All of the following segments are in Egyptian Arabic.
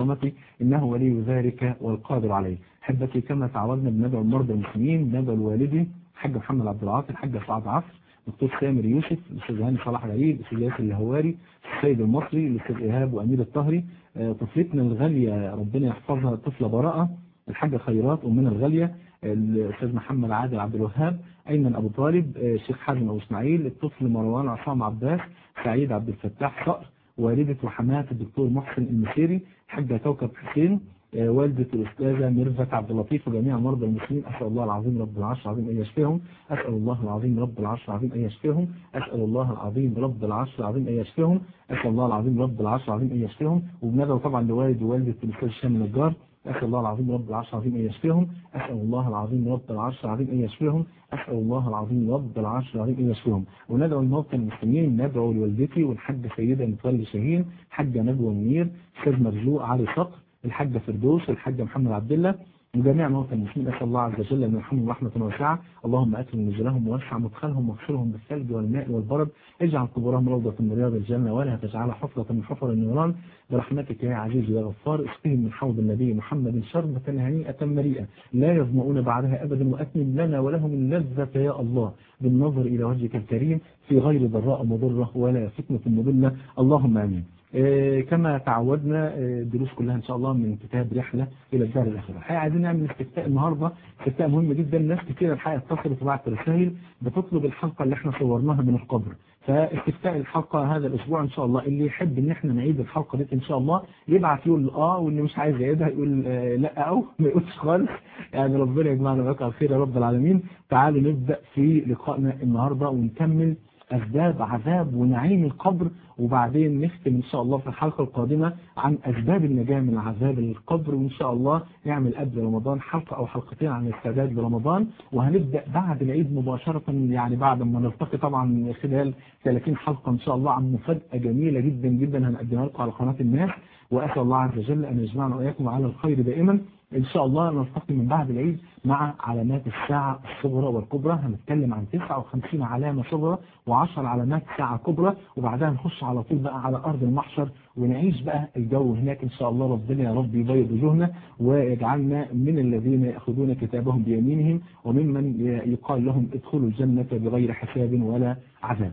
برحمته إنه ولي ذلك والقادر عليه حبتي كما تعودنا بندعو المرضى المسلمين ندعو الوالدي الحاج محمد عبد العاطي الحاج سعد عصر دكتور سامر يوسف الاستاذ هاني صلاح غريب الاستاذ ياسر الهواري السيد المصري الاستاذ ايهاب وامير الطهري آه، طفلتنا الغاليه ربنا يحفظها طفله براءه الحاجه خيرات امنا الغاليه الاستاذ محمد عادل عبد الوهاب ايمن ابو طالب آه، الشيخ حازم ابو اسماعيل الطفل مروان عصام عباس سعيد عبد الفتاح صقر والدة وحماة الدكتور محسن المسيري حاجة كوكب حسين آه، والدة الأستاذة ميرفت عبد اللطيف وجميع مرضى المسلمين أسأل الله العظيم رب العرش العظيم أن يشفيهم أسأل الله العظيم رب العرش العظيم أن يشفيهم أسأل الله العظيم رب العرش العظيم أن يشفيهم أسأل الله العظيم رب العرش العظيم أن يشفيهم وبندعو طبعا لوالد ووالدة الأستاذ هشام النجار أسأل الله العظيم رب العرش العظيم أن يشفيهم أسأل الله العظيم رب العرش العظيم أن يشفيهم أسأل الله العظيم رب العرش العظيم أن يشفيهم وندعو الموتى المسلمين ندعو لوالدتي والحاجة سيدة متولي شاهين حاجة نجوى منير أستاذ مرزوق علي صقر الحاجة فردوس الحاجة محمد عبد الله وجميع موتى المسلمين أسأل الله عز وجل أن يرحمهم رحمة واسعة اللهم أكرم نزلهم ووسع مدخلهم واغسلهم بالثلج والماء والبرد اجعل قبورهم روضة من رياض الجنة ولا تجعلها حفرة من حفر النيران برحمتك يا عزيز يا غفار اسقهم من حوض النبي محمد شربة هنيئة مريئة لا يظمؤون بعدها أبدا وأتمم لنا ولهم اللذة يا الله بالنظر إلى وجهك الكريم في غير ضراء مضرة ولا فتنة مضلة اللهم آمين آه، كما تعودنا آه، الدروس كلها ان شاء الله من كتاب رحله الى الدار الاخره الحقيقه عايزين نعمل استفتاء النهارده استفتاء مهم جدا ناس كتير الحقيقه اتصلت وبعت رسائل بتطلب الحلقه اللي احنا صورناها من القبر فاستفتاء الحلقه هذا الاسبوع ان شاء الله اللي يحب ان احنا نعيد الحلقه دي ان شاء الله يبعت يقول اه واللي مش عايز يعيدها يقول آه لا او ما يقولش خالص يعني ربنا يجمعنا معاك على خير يا رب العالمين تعالوا نبدا في لقائنا النهارده ونكمل أسباب عذاب ونعيم القبر وبعدين نختم إن شاء الله في الحلقة القادمة عن أسباب النجاة من عذاب القبر وإن شاء الله نعمل قبل رمضان حلقة أو حلقتين عن الاستعداد لرمضان وهنبدأ بعد العيد مباشرة يعني بعد ما نلتقي طبعا خلال 30 حلقة إن شاء الله عن مفاجأة جميلة جدا جدا هنقدمها لكم على قناة الناس وأسأل الله عز وجل أن يجمعنا وإياكم على الخير دائما إن شاء الله نلتقي من بعد العيد مع علامات الساعة الصغرى والكبرى هنتكلم عن 59 علامة صغرى و10 علامات ساعة كبرى وبعدها نخش على طول بقى على أرض المحشر ونعيش بقى الجو هناك إن شاء الله ربنا يا رب يبيض وجوهنا ويجعلنا من الذين يأخذون كتابهم بيمينهم وممن يقال لهم ادخلوا الجنة بغير حساب ولا عذاب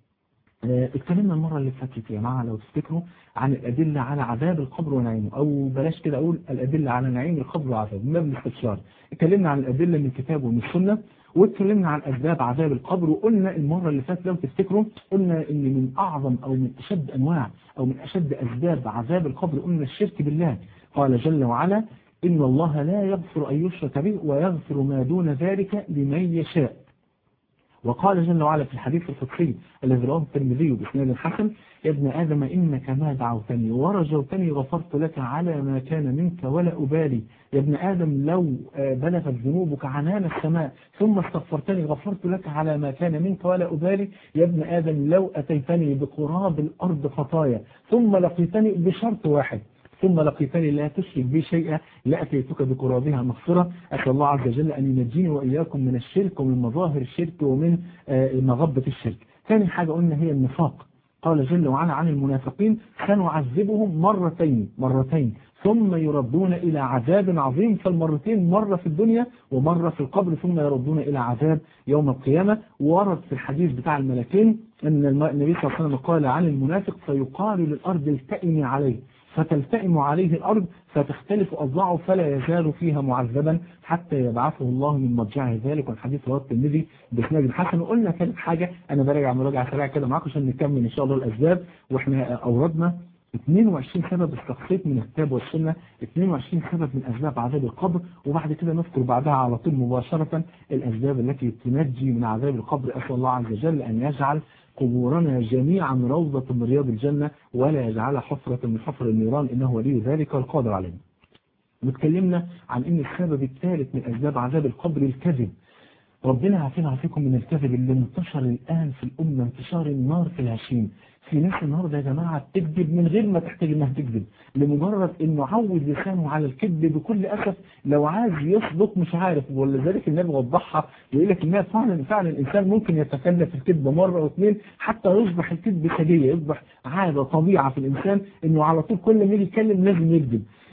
اتكلمنا المرة اللي فاتت يا جماعة لو تفتكروا عن الأدلة على عذاب القبر ونعيمه أو بلاش كده أقول الأدلة على نعيم القبر وعذابه من باب الاستفسار اتكلمنا عن الأدلة من الكتاب ومن السنة واتكلمنا عن أسباب عذاب القبر وقلنا المرة اللي فاتت لو تفتكروا قلنا إن من أعظم أو من أشد أنواع أو من أشد أسباب عذاب القبر قلنا الشرك بالله قال جل وعلا إن الله لا يغفر أن يشرك به ويغفر ما دون ذلك لمن يشاء وقال جل وعلا في الحديث القدسي الذي رواه الترمذي باسناد حسن يا ابن آدم إنك ما دعوتني ورجوتني غفرت لك على ما كان منك ولا أبالي يا ابن آدم لو بلغت ذنوبك عنان السماء ثم استغفرتني غفرت لك على ما كان منك ولا أبالي يا ابن آدم لو أتيتني بقراب الأرض خطايا ثم لقيتني بشرط واحد ثم لقيتني لا تشرك بي شيئا لأتيتك بقرابها مغفرة أسأل الله عز وجل أن ينجيني وإياكم من الشرك ومن مظاهر الشرك ومن مغبة الشرك ثاني حاجة قلنا هي النفاق قال جل وعلا عن المنافقين سنعذبهم مرتين مرتين ثم يردون إلى عذاب عظيم فالمرتين مرة في الدنيا ومرة في القبر ثم يردون إلى عذاب يوم القيامة ورد في الحديث بتاع الملكين أن النبي صلى الله عليه وسلم قال عن المنافق فيقال للأرض التئمي عليه فتلتئم عليه الأرض فتختلف أضلاعه فلا يزال فيها معذبا حتى يبعثه الله من مرجعه ذلك والحديث رواه الترمذي بإسناد حسن وقلنا كانت حاجة أنا براجع مراجعة سريعة كده معاكم عشان نكمل إن شاء الله الأسباب وإحنا أوردنا 22 سبب استخصيت من الكتاب والسنة 22 سبب من أسباب عذاب القبر وبعد كده نذكر بعدها على طول مباشرة الأسباب التي تنجي من عذاب القبر أسأل الله عز وجل أن يجعل قبورنا جميعا روضة من رياض الجنة ولا يجعلها حفرة من حفر النيران إنه ولي ذلك القادر عليه واتكلمنا عن ان السبب الثالث من أسباب عذاب القبر الكذب ربنا عافينا عافيكم من الكذب اللي انتشر الآن في الأمة انتشار النار في الهشيم في ناس النهارده يا جماعة بتكذب من غير ما تحتاج انها تكذب لمجرد انه عود لسانه على الكذب بكل اسف لو عايز يصدق مش عارف ولذلك النبي وضحها يقول لك انها فعلا فعلا الانسان ممكن يتكلم في الكذب مرة واثنين حتى يصبح الكذب سجية يصبح عادة طبيعة في الانسان انه على طول كل ما يجي يتكلم لازم يكذب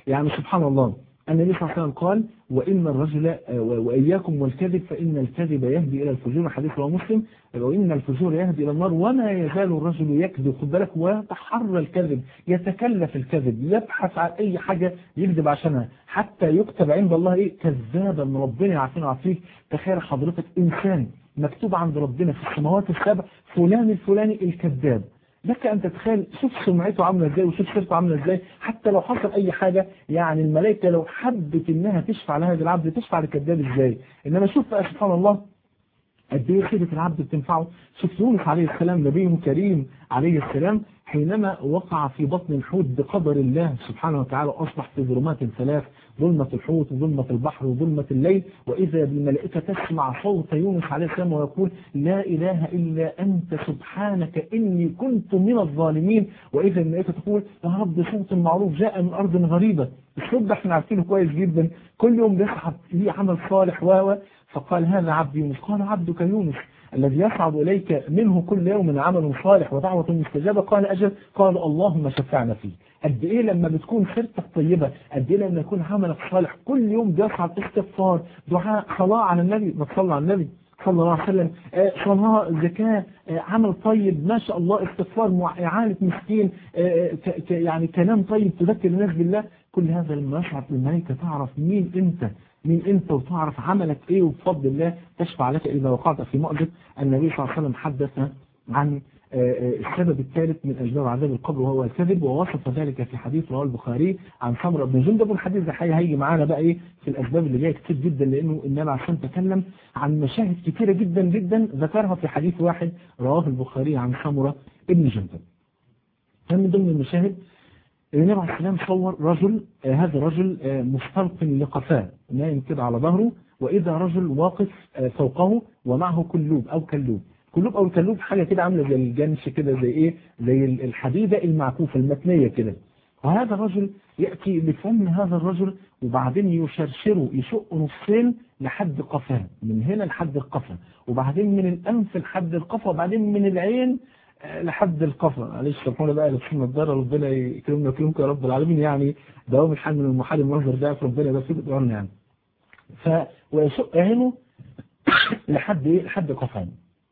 يعني سبحان الله النبي صلى الله عليه وسلم قال وإن الرجل وإياكم والكذب فإن الكذب يهدي إلى الفجور حديث رواه مسلم وإن الفجور يهدي إلى النار وما يزال الرجل يكذب خد بالك ويتحرى الكذب يتكلف الكذب يبحث عن أي حاجة يكذب عشانها حتى يكتب عند الله إيه كذابا من ربنا يعافينا ويعافيك تخيل حضرتك إنسان مكتوب عند ربنا في السماوات السبع فلان الفلاني الكذاب لك أن تتخيل شوف سمعته عاملة ازاي وشوف سيرته عاملة ازاي حتى لو حصل أي حاجة يعني الملائكة لو حبت إنها تشفع لهذا العبد تشفع للكذاب ازاي إنما شوف بقى سبحان الله قد ايه خيرة العبد بتنفعه شوف يونس عليه السلام نبي كريم عليه السلام حينما وقع في بطن الحوت بقدر الله سبحانه وتعالى أصبح في ظلمات ثلاث ظلمة الحوت وظلمة البحر وظلمة الليل وإذا بالملائكة تسمع صوت يونس عليه السلام ويقول لا إله إلا أنت سبحانك إني كنت من الظالمين وإذا الملائكة تقول يا رب صوت معروف جاء من أرض غريبة الصوت ده احنا عارفينه كويس جدا كل يوم بيصحى ليه عمل صالح و فقال هذا عبد يونس قال عبدك يونس الذي يصعد إليك منه كل يوم عمل صالح ودعوة مستجابة قال أجل قال اللهم شفعنا فيه قد إيه لما بتكون سيرتك طيبة قد إيه لما يكون عملك صالح كل يوم بيصعد استغفار دعاء صلاة على النبي ما تصلى على النبي صلى الله عليه وسلم صلاة زكاة عمل طيب ما شاء الله استغفار إعانة مسكين يعني كلام طيب تذكر الناس بالله كل هذا لما يصعد الملائكة تعرف مين أنت مين انت وتعرف عملك ايه وبفضل الله تشفع لك اذا وقعت في مأزق النبي صلى الله عليه وسلم حدث عن السبب الثالث من أسباب عذاب القبر وهو الكذب ووصف ذلك في حديث رواه البخاري عن سمرة بن جندب والحديث ده هيجي معانا بقى ايه في الأسباب اللي جايه كتير جدا لأنه النبي عشان تكلم عن مشاهد كتيرة جدا جدا ذكرها في حديث واحد رواه البخاري عن سمرة بن جندب كان من ضمن المشاهد النبي عليه السلام صور رجل آه هذا الرجل آه مستلقن لقفاه نايم كده على ظهره وإذا رجل واقف آه فوقه ومعه كلوب أو كلوب كلوب أو كلوب حاجة كده عاملة زي الجنش كده زي إيه زي الحديدة المعكوفة المتنية كده وهذا الرجل يأتي لفم هذا الرجل وبعدين يشرشره يشق نصين لحد قفاه من هنا لحد القفا وبعدين من الأنف لحد القفا وبعدين من العين لحد القفا معلش سامحونا بقى لابسين نضاره ربنا يكرمنا ويكرمكم يا رب العالمين يعني دوام الحال من المحال المنظر ده ربنا يبارك فيك دعونا يعني ف ويشق عينه لحد ايه لحد قفاه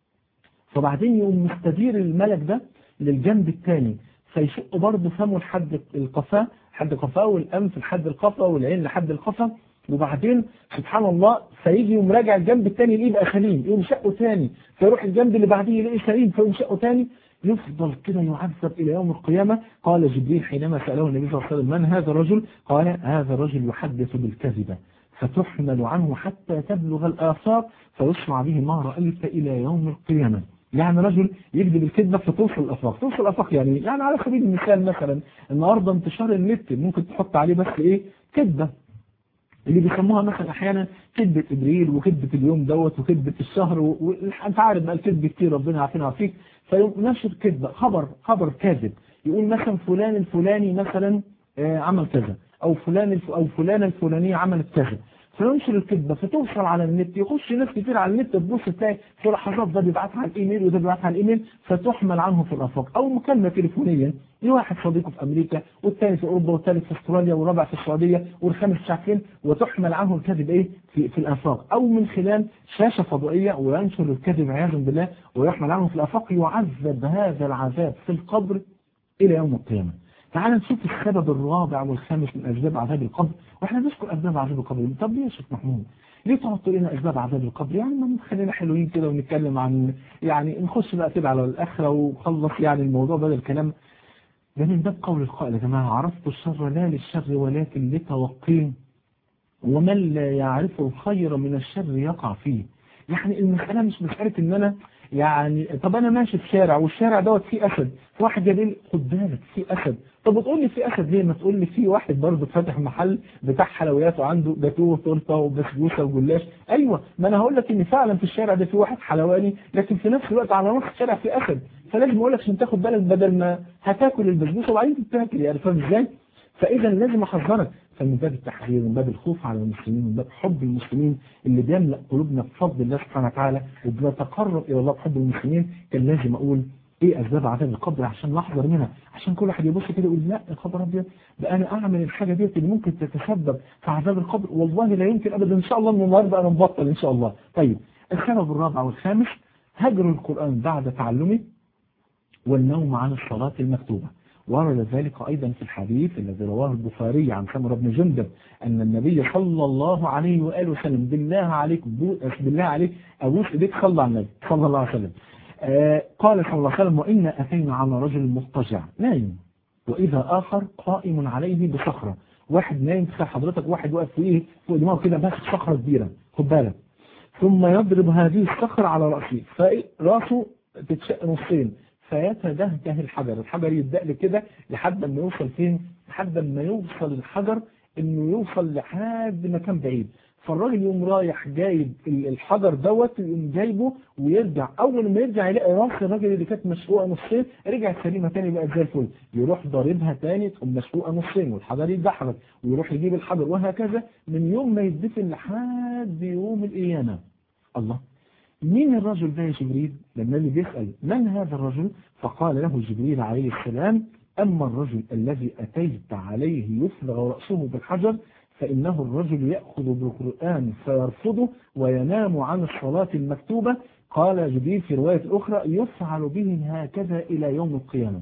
فبعدين يقوم مستدير الملك ده للجنب الثاني فيشق برضه فمه لحد القفاه لحد قفاه والانف لحد القفا والعين لحد القفا وبعدين سبحان الله فيجي يقوم راجع الجنب الثاني يلاقيه بقى سليم يقوم شقه ثاني فيروح الجنب اللي بعديه يلاقيه سليم فيقوم شقه ثاني يفضل كده يعذب إلى يوم القيامة قال جبريل حينما سأله النبي صلى الله عليه وسلم من هذا الرجل قال هذا الرجل يحدث بالكذبة فتحمل عنه حتى تبلغ الآثار فيصنع به ما رأيت إلى يوم القيامة يعني رجل يكذب الكذبة فتوصل الأفاق توصل الأفاق يعني يعني على سبيل المثال مثلا النهاردة انتشار النت ممكن تحط عليه بس إيه كذبة اللي بيسموها مثلا احيانا كذبة ابريل وكذبة اليوم دوت وكذبة الشهر وانت عارف بقى الكذب كتير ربنا يعافينا ويعافيك فيقوم نشر كذبة خبر خبر كاذب يقول مثلا فلان الفلاني مثلا عمل كذا او فلان الف او فلانة الفلانية عملت كذا فينشر الكذبة فتوصل على النت يخش ناس كتير على النت تبص تلاقي في لحظات ده بيبعتها على الايميل وده بيبعتها على الايميل فتحمل عنه في الافاق او مكالمة تليفونية لواحد صديقه في امريكا والثاني في اوروبا والثالث في استراليا والرابع في السعودية والخامس مش عارف فين وتحمل عنه الكذب ايه في, في الافاق او من خلال شاشة فضائية وينشر الكذب عياذا بالله ويحمل عنه في الافاق يعذب هذا العذاب في القبر الى يوم القيامة تعال نشوف السبب الرابع والخامس من أسباب عذاب القبر وإحنا نذكر أسباب عذاب القبر طب ليه يا شيخ محمود ليه تقعد تقول لنا أسباب عذاب القبر يعني ما خلينا حلوين كده ونتكلم عن يعني نخش بقى كده على الآخرة وخلص يعني الموضوع بدل الكلام ده من باب قول القائل يا جماعة عرفت الشر لا للشر ولكن لتوقيه ومن لا يعرف الخير من الشر يقع فيه يعني المسألة مش مسألة ان انا يعني طب انا ماشي في شارع والشارع دوت فيه اسد واحد جاي خد بالك فيه اسد طب وتقول لي في اسد ليه ما تقول لي في واحد برضه فاتح محل بتاع حلويات وعنده جاتوه وتورته وبسبوسه وجلاش ايوه ما انا هقول لك ان فعلا في الشارع ده في واحد حلواني لكن في نفس الوقت على نص الشارع في اسد فلازم اقول لك عشان تاخد بالك بدل ما هتاكل البسبوسه وبعدين تتاكل يعني فاهم ازاي فاذا لازم احذرك فمن باب التحذير من باب الخوف على المسلمين من باب حب المسلمين اللي بيملأ قلوبنا بفضل الله سبحانه وتعالى وبنتقرب إلى الله بحب المسلمين كان لازم أقول ايه اسباب عذاب القبر عشان نحذر منها عشان كل واحد يبص كده يقول لا الخبر ابيض ده انا اعمل الحاجه ديت اللي ممكن تتسبب في عذاب القبر والله لا يمكن ابدا ان شاء الله من النهارده انا مبطل ان شاء الله طيب السبب الرابع والخامس هجر القران بعد تعلمه والنوم عن الصلاه المكتوبه ورد ذلك أيضا في الحديث الذي رواه البخاري عن سمر بن جندب أن النبي صلى الله عليه وآله وسلم بالله عليك بالله عليك أبوس إيديك صلى على النبي صلى الله عليه وسلم آه قال صلى الله عليه وسلم وإنا أتينا على رجل مضطجع نايم وإذا آخر قائم عليه بصخرة واحد نايم تخيل حضرتك واحد واقف فوقيه فوق دماغه كده بس صخرة كبيرة خد بالك ثم يضرب هذه الصخرة على رأسه فراسه تتشق نصين فيتدهده الحجر الحجر يبدأ كده لحد ما يوصل فين لحد ما يوصل الحجر انه يوصل لحد مكان بعيد فالراجل يقوم رايح جايب الحجر دوت يقوم جايبه ويرجع اول ما يرجع يلاقي راس الراجل اللي كانت مشقوقه نصين رجعت سليمه تاني بقت زي الفل يروح ضاربها تاني تقوم مشقوقه نصين والحجر يتدحرج ويروح يجيب الحجر وهكذا من يوم ما يدفن لحد يوم القيامه الله مين الرجل ده يا جبريل لما اللي بيسأل من هذا الرجل فقال له جبريل عليه السلام أما الرجل الذي أتيت عليه يفلغ رأسه بالحجر فإنه الرجل يأخذ بالقرآن فيرفضه وينام عن الصلاة المكتوبة قال جبريل في رواية أخرى يفعل به هكذا إلى يوم القيامة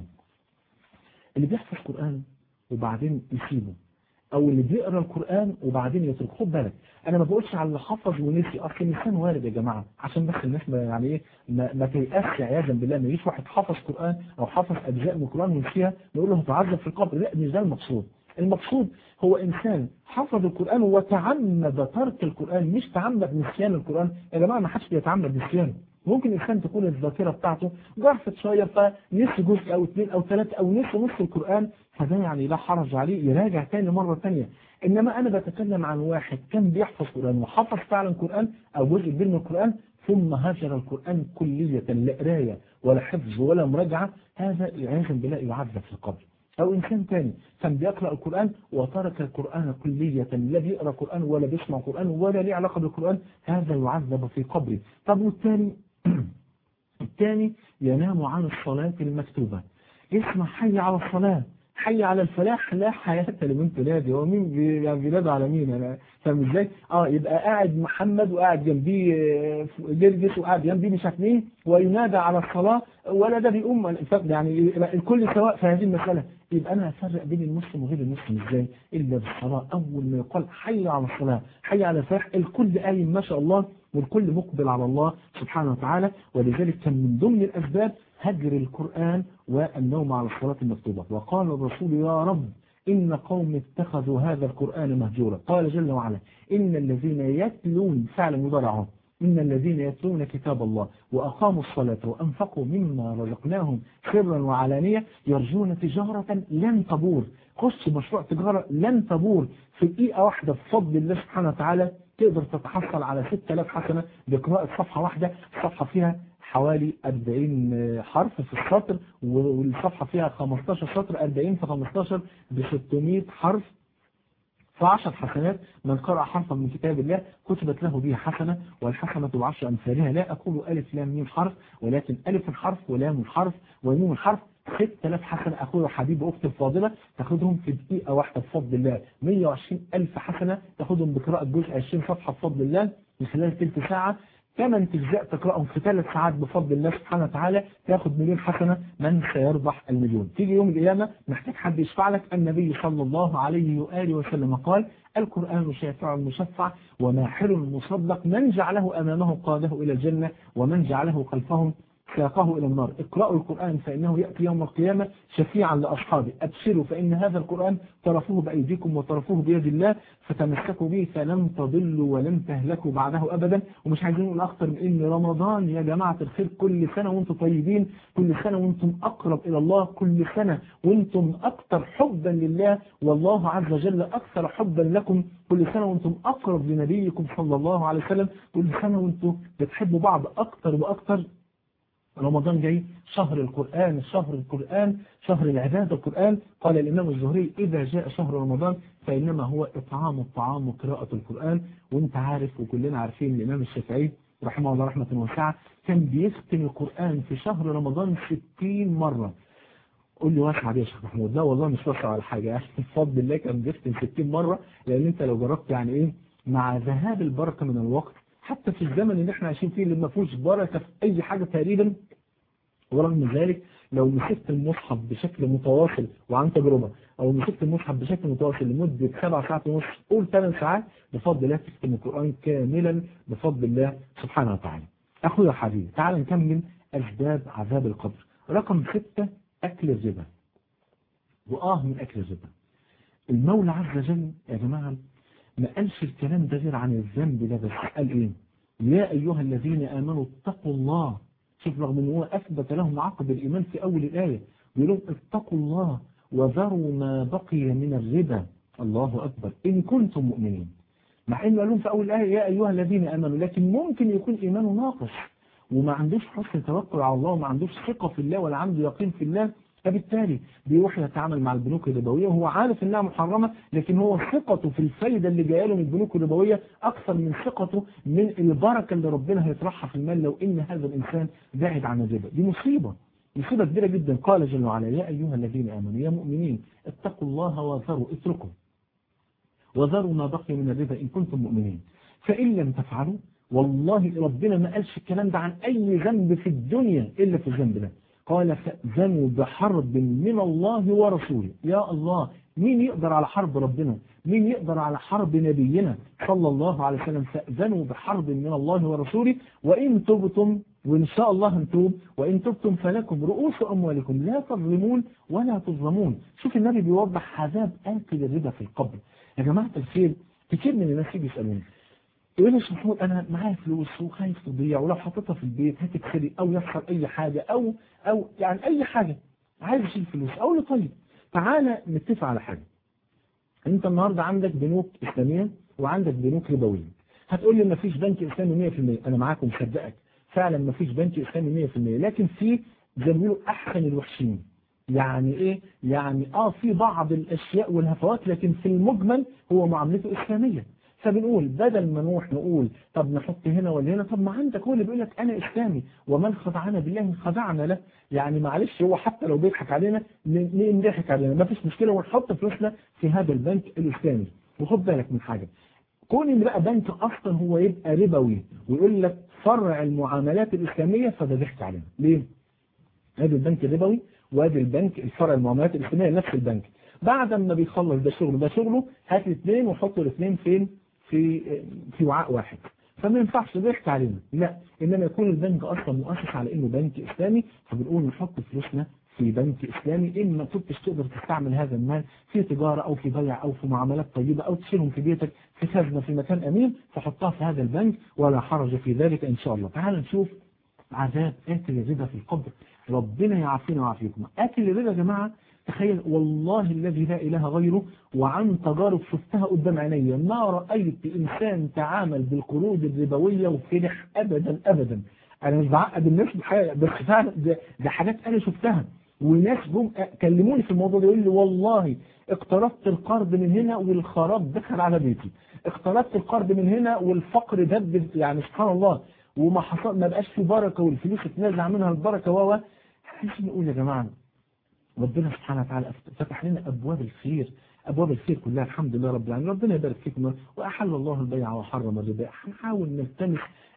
اللي بيحفظ القرآن وبعدين يسيبه او اللي بيقرا القران وبعدين يترك خد بالك انا ما بقولش على اللي حفظ ونسي اصل الانسان وارد يا جماعه عشان بس الناس ما يعني ايه ما, ما تيأسش عياذا بالله ما يجيش واحد حفظ قران او حفظ اجزاء من القران ونسيها نقول له هتعذب في القبر لا مش ده المقصود المقصود هو انسان حفظ القران وتعمد ترك القران مش تعمد نسيان القران يا جماعه ما حدش بيتعمد نسيانه ممكن الإنسان تكون الذاكرة بتاعته ضعفت شوية فنسي جزء أو اثنين أو ثلاثة أو نسي نص القرآن فده يعني لا حرج عليه يراجع تاني مرة تانية إنما أنا بتكلم عن واحد كان بيحفظ قرآن وحفظ فعلا قرآن أو جزء كبير من القرآن ثم هجر القرآن كلية لا قراية ولا حفظ ولا مراجعة هذا عياذا بالله يعذب في القبر أو إنسان تاني كان بيقرأ القرآن وترك القرآن كلية لا بيقرأ قرآن ولا بيسمع قرآن ولا ليه علاقة بالقرآن هذا يعذب في قبره طب والثاني الثاني ينام عن الصلاة المكتوبة اسمع حي على الصلاة حي على الفلاح لا حياة لمن تنادي هو مين بي يعني بينادي على مين انا فاهم ازاي اه يبقى قاعد محمد وقاعد جنبيه جرجس وقاعد جنبيه مش عارف مين وينادى على الصلاة ولا ده بيقوم يعني الكل سواء في هذه المسألة يبقى انا افرق بين المسلم وغير المسلم ازاي الا بالصلاة اول ما يقال حي على الصلاة حي على الفلاح الكل قايم ما شاء الله والكل مقبل على الله سبحانه وتعالى ولذلك كان من ضمن الأسباب هجر القرآن والنوم على الصلاة المكتوبة وقال الرسول يا رب إن قوم اتخذوا هذا القرآن مهجورا قال جل وعلا إن الذين يتلون فعلا مضارعهم إن الذين يتلون كتاب الله وأقاموا الصلاة وأنفقوا مما رزقناهم سرا وعلانية يرجون تجارة لن تبور خش مشروع تجارة لن تبور في دقيقة واحدة بفضل الله سبحانه وتعالى تقدر تتحصل على 6000 حسنة بقراءة صفحة واحدة الصفحة فيها حوالي 40 حرف في السطر والصفحة فيها 15 سطر 40 في 15 ب 600 حرف فعشر حسنات من قرأ حرفا من كتاب الله كتبت له به حسنة والحسنة بعشر أمثالها لا أقول ألف لام ميم حرف ولكن ألف الحرف ولام الحرف وميم الحرف 6000 حسنة أخويا وحبيبي أختي الفاضلة تاخدهم في دقيقة واحدة بفضل الله 120 ألف حسنة تاخدهم بقراءة جزء 20 صفحة بفضل الله من خلال تلت ساعة ثمان اجزاء تقرأهم في ثلاث ساعات بفضل الله سبحانه وتعالى تاخد مليون حسنة من سيربح المليون تيجي يوم القيامة محتاج حد يشفع لك النبي صلى الله عليه وآله وسلم قال القرآن شافع مشفع وماحل مصدق من جعله أمامه قاده إلى الجنة ومن جعله خلفهم ساقه إلى النار اقرأوا القرآن فإنه يأتي يوم القيامة شفيعا لأصحابه أبشروا فإن هذا القرآن طرفوه بأيديكم وطرفوه بيد الله فتمسكوا به فلن تضلوا ولن تهلكوا بعده أبدا ومش عايزين نقول أكتر من إن رمضان يا جماعة الخير كل سنة وانتم طيبين كل سنة وانتم أقرب إلى الله كل سنة وانتم أكثر حبا لله والله عز وجل أكثر حبا لكم كل سنة وانتم أقرب لنبيكم صلى الله عليه وسلم كل سنة وانتم بتحبوا بعض أكثر وأكثر رمضان جاي شهر القرآن شهر القرآن شهر العبادة القرآن قال الإمام الزهري إذا جاء شهر رمضان فإنما هو إطعام الطعام وقراءة القرآن وانت عارف وكلنا عارفين الإمام الشافعي رحمه الله رحمة واسعة كان بيختم القرآن في شهر رمضان 60 مرة قول لي واسعة دي يا شيخ محمود لا والله مش واسعة على حاجة يعني بفضل الله كان بيختم 60 مرة لأن أنت لو جربت يعني إيه مع ذهاب البركة من الوقت حتى في الزمن اللي احنا عايشين فيه اللي ما فيهوش بركة في أي حاجة تقريبا ورغم ذلك لو مسكت المصحف بشكل متواصل وعن تجربة او مسكت المصحف بشكل متواصل لمدة سبع ساعات ونص قول ثمان ساعات بفضل الله تختم القرآن كاملا بفضل الله سبحانه وتعالى اخويا حبيبي تعال نكمل اسباب عذاب القبر رقم ستة اكل الربا واه من اكل الربا المولى عز وجل يا جماعة ما قالش الكلام ده غير عن الذنب ده بس قال ايه يا ايها الذين امنوا اتقوا الله شوف رغم ان هو اثبت لهم عقد الايمان في اول الايه بيقول لهم اتقوا الله وذروا ما بقي من الربا الله اكبر ان كنتم مؤمنين مع انه قال لهم في اول الايه يا ايها الذين امنوا لكن ممكن يكون ايمانه ناقص وما عندوش حسن توكل على الله وما عندوش ثقه في الله ولا عنده يقين في الله فبالتالي بيروح يتعامل مع البنوك الربويه وهو عارف انها محرمه لكن هو ثقته في الفايده اللي جايه له من البنوك الربويه اكثر من ثقته من البركه اللي ربنا هيطرحها في المال لو ان هذا الانسان بعد عن الربا دي مصيبه مصيبه كبيره جدا قال جل وعلا يا ايها الذين امنوا يا مؤمنين اتقوا الله وذروا اتركوا وذروا ما بقي من الربا ان كنتم مؤمنين فان لم تفعلوا والله ربنا ما قالش الكلام ده عن اي ذنب في الدنيا الا في الذنب ده قال فأذنوا بحرب من الله ورسوله يا الله مين يقدر على حرب ربنا مين يقدر على حرب نبينا صلى الله عليه وسلم فأذنوا بحرب من الله ورسوله وإن تبتم وإن شاء الله هنتوب وإن تبتم فلكم رؤوس أموالكم لا تظلمون ولا تظلمون شوف النبي بيوضح عذاب آكل الربا في القبر يا جماعة الخير كتير من الناس يجي يسألوني يقول لي يا محمود انا معايا فلوس وخايف تضيع ولو حطيتها في البيت هتتسرق او يحصل اي حاجة او او يعني اي حاجة عايز اشيل فلوس اقول له طيب تعالى نتفق على حاجة انت النهاردة عندك بنوك اسلامية وعندك بنوك ربوية هتقول لي ما فيش بنك اسلامي 100% انا معاك ومصدقك فعلا ما فيش بنك اسلامي 100% لكن في زي ما بيقولوا احسن الوحشين يعني ايه يعني اه في بعض الاشياء والهفوات لكن في المجمل هو معاملته اسلاميه فبنقول بدل ما نروح نقول طب نحط هنا ولا هنا طب ما عندك هو اللي بيقول لك انا اسلامي ومن خدعنا بالله خدعنا له يعني معلش هو حتى لو بيضحك علينا نضحك علينا ما فيش مشكله ونحط فلوسنا في هذا البنك الاسلامي وخد بالك من حاجه كون ان بقى بنك اصلا هو يبقى ربوي ويقول لك فرع المعاملات الاسلاميه فده ضحك علينا ليه؟ ادي البنك الربوي وادي البنك الفرع المعاملات الاسلاميه نفس البنك بعد ما بيخلص ده شغله ده شغله هات الاثنين وحط الاثنين فين؟ في في وعاء واحد فما ينفعش ضحك علينا لا انما يكون البنك اصلا مؤسس على انه بنك اسلامي فبنقول نحط فلوسنا في بنك اسلامي ان ما كنتش تقدر تستعمل هذا المال في تجاره او في بيع او في معاملات طيبه او تشيلهم في بيتك في خزنه في مكان امين فحطها في هذا البنك ولا حرج في ذلك ان شاء الله تعال نشوف عذاب اكل الربا في القبر ربنا يعافينا ويعافيكم اكل الربا يا جماعه تخيل والله الذي لا إله غيره وعن تجارب شفتها قدام عيني ما رأيت إنسان تعامل بالقروض الربوية وفرح أبدا أبدا أنا مش بعقد الناس بحاجة بس فعلا ده, ده حاجات أنا شفتها وناس جم كلموني في الموضوع ده يقول لي والله اقترضت القرض من هنا والخراب دخل على بيتي اقترضت القرض من هنا والفقر دب يعني سبحان الله وما حصل ما بقاش في بركة والفلوس اتنازع منها البركة وهو عايز نقول يا جماعة ربنا سبحانه وتعالى فتح لنا أبواب الخير أبواب الخير كلها الحمد لله رب العالمين ربنا يبارك فيكم وأحل الله البيع وحرم الربا هنحاول نلتمس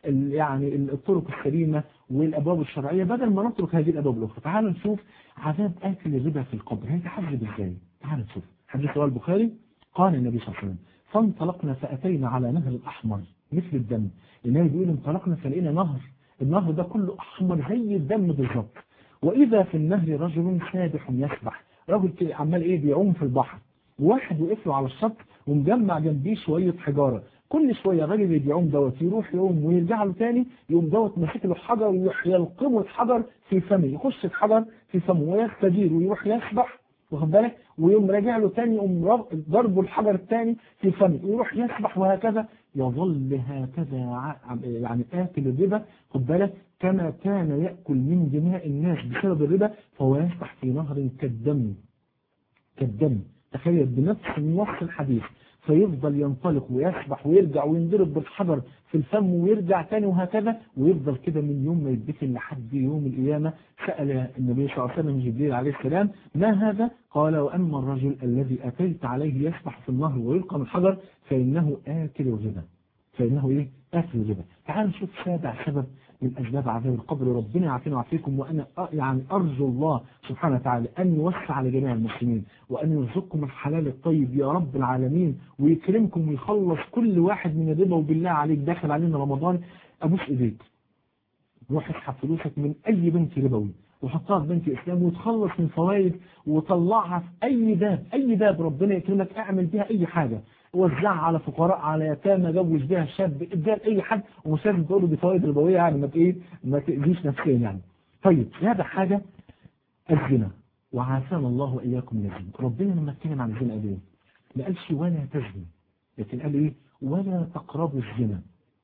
يعني الطرق السليمة والأبواب الشرعية بدل ما نترك هذه الأبواب الأخرى تعالوا نشوف عذاب آكل الربا في القبر هيتحجب إزاي تعالوا نشوف حديث رواه البخاري قال النبي صلى الله عليه وسلم فانطلقنا فأتينا على نهر أحمر مثل الدم النبي بيقول انطلقنا فلقينا نهر النهر ده كله أحمر زي الدم بالظبط وإذا في النهر رجل سابح يسبح رجل كده عمال إيه بيعوم في البحر واحد وقف له على الشط ومجمع جنبيه شوية حجارة كل شوية الراجل اللي بيعوم دوت يروح يقوم ويرجع له تاني يقوم دوت ماسك له حجر ويروح يلقمه الحجر في فمه يخش الحجر في فمه ويستدير ويروح يسبح واخد بالك ويقوم راجع له تاني يقوم ضربه الحجر الثاني في فمه ويروح يسبح وهكذا يظل هكذا يعني آكل الربا خد بالك كما كان يأكل من دماء الناس بسبب الربا فهو يسبح في نهر كالدم كالدم تخيل بنفس النص الحديث فيفضل ينطلق ويسبح ويرجع وينضرب بالحجر في الفم ويرجع تاني وهكذا ويفضل كده من يوم ما يدفن لحد يوم القيامة سأل النبي صلى الله عليه وسلم جبريل عليه السلام ما هذا قال وأما الرجل الذي أتيت عليه يسبح في النهر ويلقى من الحجر فإنه آكل الربا فإنه إيه آكل الربا تعالوا نشوف سابع سبب من أسباب عذاب القبر ربنا يعافينا ويعافيكم وأنا يعني أرجو الله سبحانه وتعالى أن يوسع على جميع المسلمين وأن يرزقكم الحلال الطيب يا رب العالمين ويكرمكم ويخلص كل واحد من الربا وبالله عليك داخل علينا رمضان أبوس إيديك روح اسحب فلوسك من أي بنك ربوي وحطها في بنك إسلام وتخلص من فوائد وطلعها في أي باب أي باب ربنا يكرمك اعمل بيها أي حاجة وزعها على فقراء على يتامى جوز بيها شاب اديها لاي حد ومش لازم تقول له دي فوائد ربويه يعني ما ايه ما تاذيش نفسيا يعني طيب هذا حاجه الزنا وعافانا الله واياكم من الزنا ربنا لما اتكلم عن الزنا قال ايه ما قالش ولا تزني لكن قال ايه ولا تقربوا الزنا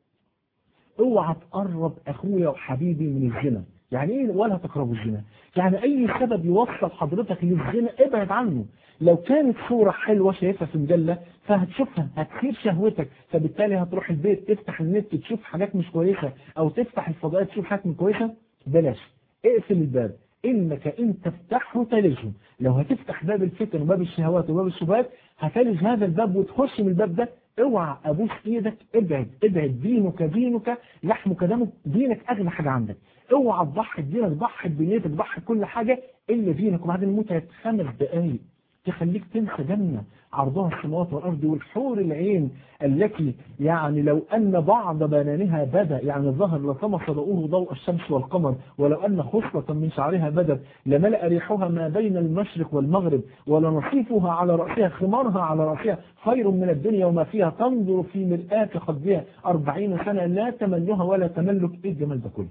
اوعى تقرب اخويا وحبيبي من الزنا يعني ايه ولا تقربوا الزنا يعني اي سبب يوصل حضرتك للزنا ابعد عنه لو كانت صورة حلوة شايفها في مجلة فهتشوفها هتثير شهوتك فبالتالي هتروح البيت تفتح النت تشوف حاجات مش كويسة او تفتح الفضاءات تشوف حاجات مش كويسة بلاش اقفل الباب انك ان تفتحه تلجه لو هتفتح باب الفتن وباب الشهوات وباب الشبهات هتلج هذا الباب وتخش من الباب ده اوعى ابوس ايدك ابعد ابعد دينك دينك لحمك دمك دينك اغلى حاجه عندك اوعى تضحي بدينك ضحي بنيتك ضحي بكل حاجه الا دينك وبعدين متعه خمس دقائق تخليك تنسى جنة عرضها السماوات والأرض والحور العين التي يعني لو أن بعض بنانها بدا يعني الظهر لطمس ضوءه ضوء الشمس والقمر ولو أن خصلة من شعرها بدت لملأ ريحها ما بين المشرق والمغرب ولنصيفها على رأسها خمارها على رأسها خير من الدنيا وما فيها تنظر في مرآة خدها أربعين سنة لا تملها ولا تملك إيه الجمال ده كله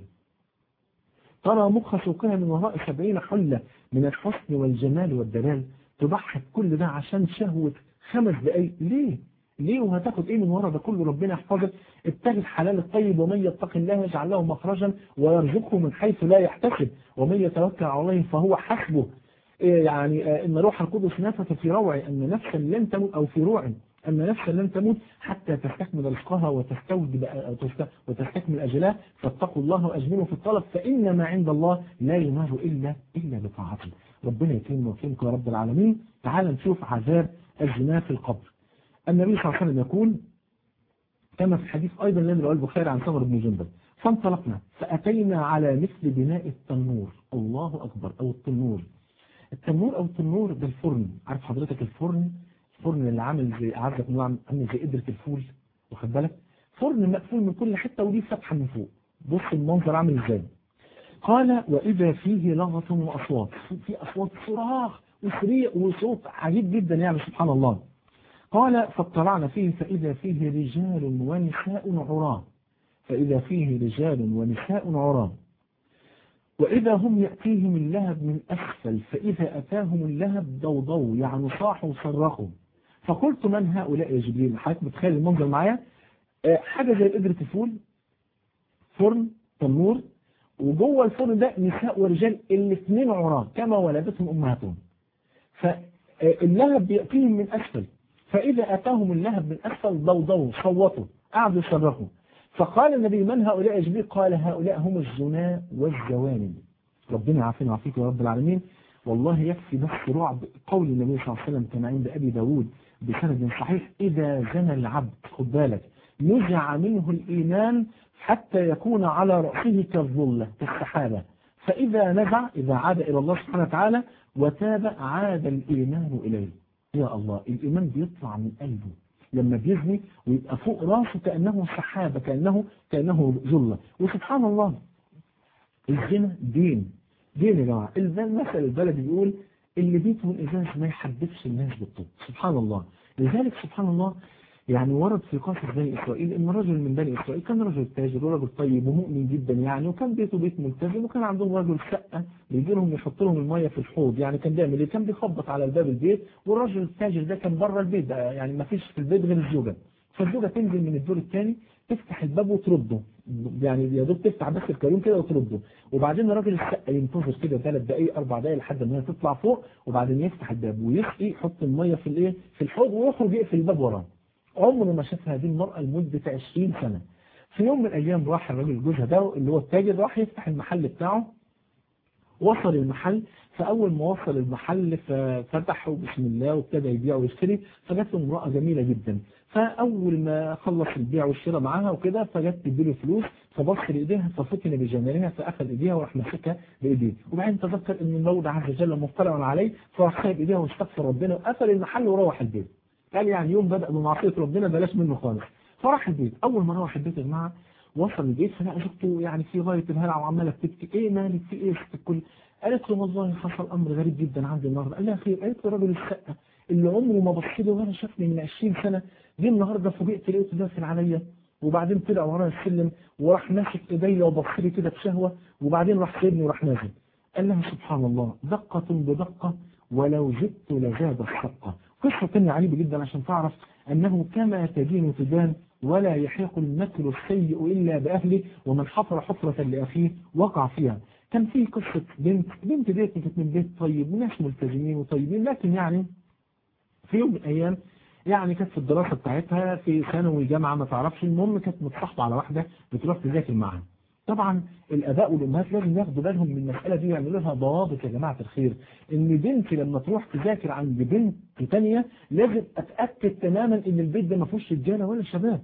ترى مخ سوقها من وراء سبعين حلة من الحسن والجمال والدلال تضحي كل ده عشان شهوة خمس دقايق ليه ليه وهتاخد ايه من ورا ده كله ربنا يحفظك اتقي الحلال الطيب ومن يتق الله يجعل له مخرجا ويرزقه من حيث لا يحتسب ومن يتوكل على الله فهو حسبه إيه يعني ان روح القدس نفث في روعي ان نفسا لن تموت او في روعي أن نفسا لن تموت حتى تستكمل رزقها وتستوجب وتستكمل أجلها فاتقوا الله وأجملوا في الطلب فإن ما عند الله لا ينال إلا إلا بطاعته ربنا يكرمنا ويكرمكم يا رب العالمين تعال نشوف عذاب الزنا في القبر النبي صلى الله عليه وسلم يقول كما في الحديث أيضا الذي رواه البخاري عن سمر بن جندب فانطلقنا فأتينا على مثل بناء التنور الله أكبر أو التنور التنور أو التنور ده الفرن عارف حضرتك الفرن الفرن اللي عامل زي عارف انه عامل زي قدرة الفول واخد بالك فرن مقفول من كل حتة وليه فتحة من فوق بص المنظر عامل ازاي قال وإذا فيه لغط وأصوات في أصوات صراخ وصريع وصوت عجيب جدا يعني سبحان الله قال فاطلعنا فيه فإذا فيه رجال ونساء عراة فإذا فيه رجال ونساء عراة وإذا هم يأتيهم اللهب من أسفل فإذا أتاهم اللهب ضوضوا يعني صاحوا وصرخوا فقلت من هؤلاء يا جبريل حضرتك متخيل المنظر معايا حاجة زي قدرة الفول فرن تنور وجوه الفرن ده نساء ورجال الاثنين عراة كما ولدتهم أمهاتهم فاللهب بيأتيهم من أسفل فإذا أتاهم اللهب من أسفل ضوضوا صوتوا قعدوا يصرخوا فقال النبي من هؤلاء يا جبريل قال هؤلاء هم الزنا والزواني ربنا يعافينا ويعافيك يا رب العالمين والله يكفي بس رعب قول النبي صلى الله عليه وسلم كما عند أبي داود بسند صحيح إذا زنى العبد خد بالك نزع منه الإيمان حتى يكون على رأسه كالظلة كالسحابة فإذا نزع إذا عاد إلى الله سبحانه وتعالى وتاب عاد الإيمان إليه يا الله الإيمان بيطلع من قلبه لما بيزني ويبقى فوق راسه كأنه سحابة كأنه كأنه ظلة وسبحان الله الزنا دين دين يا جماعة المثل البلدي بيقول اللي بيته من إزاز ما يحدثش الناس بالطب سبحان الله لذلك سبحان الله يعني ورد في قصص بني إسرائيل إن رجل من بني إسرائيل كان رجل تاجر ورجل طيب ومؤمن جدا يعني وكان بيته بيت ملتزم وكان عندهم رجل شقة بيجي لهم يحط لهم المية في الحوض يعني كان بيعمل إيه؟ كان بيخبط على الباب البيت والراجل التاجر ده كان بره البيت ده يعني ما فيش في البيت غير الزوجة فالزوجة تنزل من الدور الثاني تفتح الباب وترده يعني يا دوب تفتح بس الكريم كده وترده وبعدين الراجل السقا ينتظر كده ثلاث دقائق اربع دقائق لحد ما هي تطلع فوق وبعدين يفتح الباب ويسقي يحط الميه في الايه في الحوض ويخرج يقفل الباب وراه عمره ما شاف هذه المرأة لمدة 20 سنة في يوم من الأيام راح الراجل جوزها ده اللي هو التاجر راح يفتح المحل بتاعه وصل المحل فأول ما وصل المحل ففتحه بسم الله وابتدى يبيع ويشتري فجت له امرأة جميلة جدا فأول ما خلص البيع والشراء معاها وكده فجت تديله فلوس فبص لإيديها ففتن بجمالها فأخذ إيديها وراح ماسكها بإيديه وبعدين تذكر إن المولى عز وجل مطلع عليه فراح سايب إيديها واستغفر ربنا وقفل المحل وروح البيت قال يعني يوم بدأ بمعصية ربنا بلاش منه خالص فراح البيت أول ما روح البيت يا جماعة وصل البيت فلقى زوجته يعني في غاية الهلع وعمالة بتبكي ايه مالك في ايه في الكل قالت له والله حصل امر غريب جدا عندي النهارده قال لها خير قالت له راجل الشقه اللي عمره ما بص لي ولا شافني من 20 سنه جه النهارده فوجئت لقيته داخل عليا وبعدين طلع ورايا السلم وراح ماسك ايديا وبص لي كده بشهوه وبعدين راح سيبني وراح نازل قال لها سبحان الله دقة بدقة ولو زدت لزاد الشقة قصة تانية عجيبة جدا عشان تعرف أنه كما تدين تدان ولا يحيق المكر السيء إلا بأهله ومن حفر حفرة لأخيه وقع فيها كان في قصة بنت بنت ديت كانت من بيت طيب وناس ملتزمين وطيبين لكن يعني في يوم من الأيام يعني كانت في الدراسة بتاعتها في ثانوي جامعة ما تعرفش المهم كانت متصاحبة على واحدة بتروح تذاكر معاها طبعا الاباء والامهات لازم ياخدوا بالهم من المساله دي ويعملوا لها ضوابط يا جماعه الخير ان بنتي لما تروح تذاكر عند بنت ثانيه لازم اتاكد تماما ان البيت ده ما فيهوش رجاله ولا شباب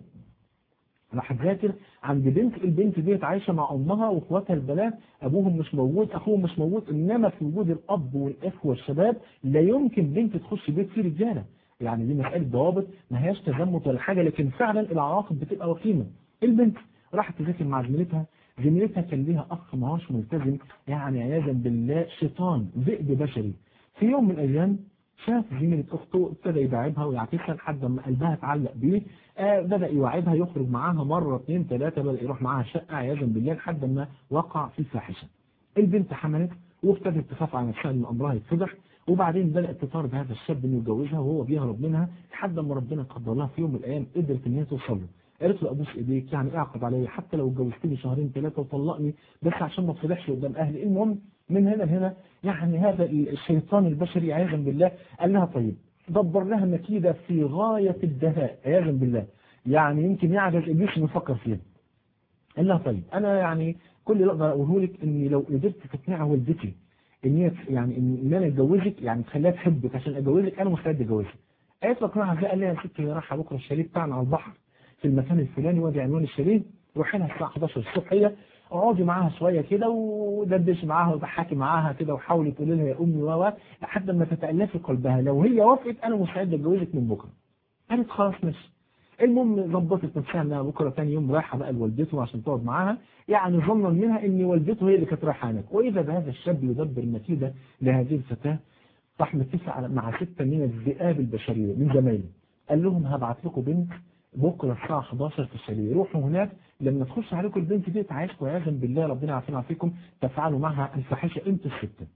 راح تذاكر عند بنت البنت ديت عايشه مع امها واخواتها البنات ابوهم مش موجود اخوهم مش موجود انما في وجود الاب والاخوه الشباب لا يمكن بنت تخش بيت فيه رجاله يعني دي مساله ضوابط ما هياش تزمت ولا حاجه لكن فعلا العواقب بتبقى وخيمه البنت راحت تذاكر مع زميلتها زميلتها كان ليها أخ ما هوش ملتزم يعني عياذا بالله شيطان ذئب بشري في يوم من الأيام شاف زميلة أخته ابتدى يداعبها ويعكسها لحد ما قلبها اتعلق بيه آه بدأ يوعدها يخرج معاها مرة اثنين ثلاثة بدأ يروح معاها شقة عياذا بالله لحد ما وقع في الفاحشة البنت حملت وابتدت تخاف على نفسها ان امرها يتفضح وبعدين بدأت تطارد هذا الشاب انه يتجوزها وهو بيهرب منها لحد ما ربنا قدر لها في يوم من الايام قدرت ان هي توصل له قالت له ابوس ايديك يعني اعقد عليا حتى لو اتجوزتني شهرين ثلاثه وطلقني بس عشان ما تصلحش قدام اهلي المهم من هنا لهنا يعني هذا الشيطان البشري عياذا بالله قال لها طيب دبر لها مكيده في غايه الدهاء عياذا بالله يعني يمكن يعجز ابليس انه يفكر فيها قال لها طيب انا يعني كل اللي اقدر اقوله لك اني لو قدرت تقنع والدتي ان هي يعني ان انا اتجوزك يعني تخليها تحبك عشان اتجوزك انا مستعد اتجوزك قالت له اقنعها ازاي قال لها يا ستي هي رايحه بكره الشاليه بتاعنا على البحر في المكان الفلاني وادي عنوان الشاليه روحي لها الساعه 11 الصبح هي اقعدي معاها شويه كده ودردش معاها وضحكي معاها كده وحاولي تقولي لها يا امي و لحد ما تتالفي قلبها لو هي وافقت انا مستعد اتجوزك من بكره قالت خلاص ماشي المهم ظبطت نفسها انها بكره ثاني يوم رايحه بقى لوالدته عشان تقعد معاها يعني ظنا منها ان والدته هي اللي كانت رايحه هناك واذا بهذا الشاب يدبر مكيده لهذه الفتاه راح متفق مع سته من الذئاب البشريه من زمايله قال لهم هبعت لكم بنت بكرة الساعة 11 في الشاليه روحوا هناك لما تخش عليكم البنت دي تعيشكم عياذا بالله ربنا يعافينا فيكم تفعلوا معها الفاحشة انتوا الستة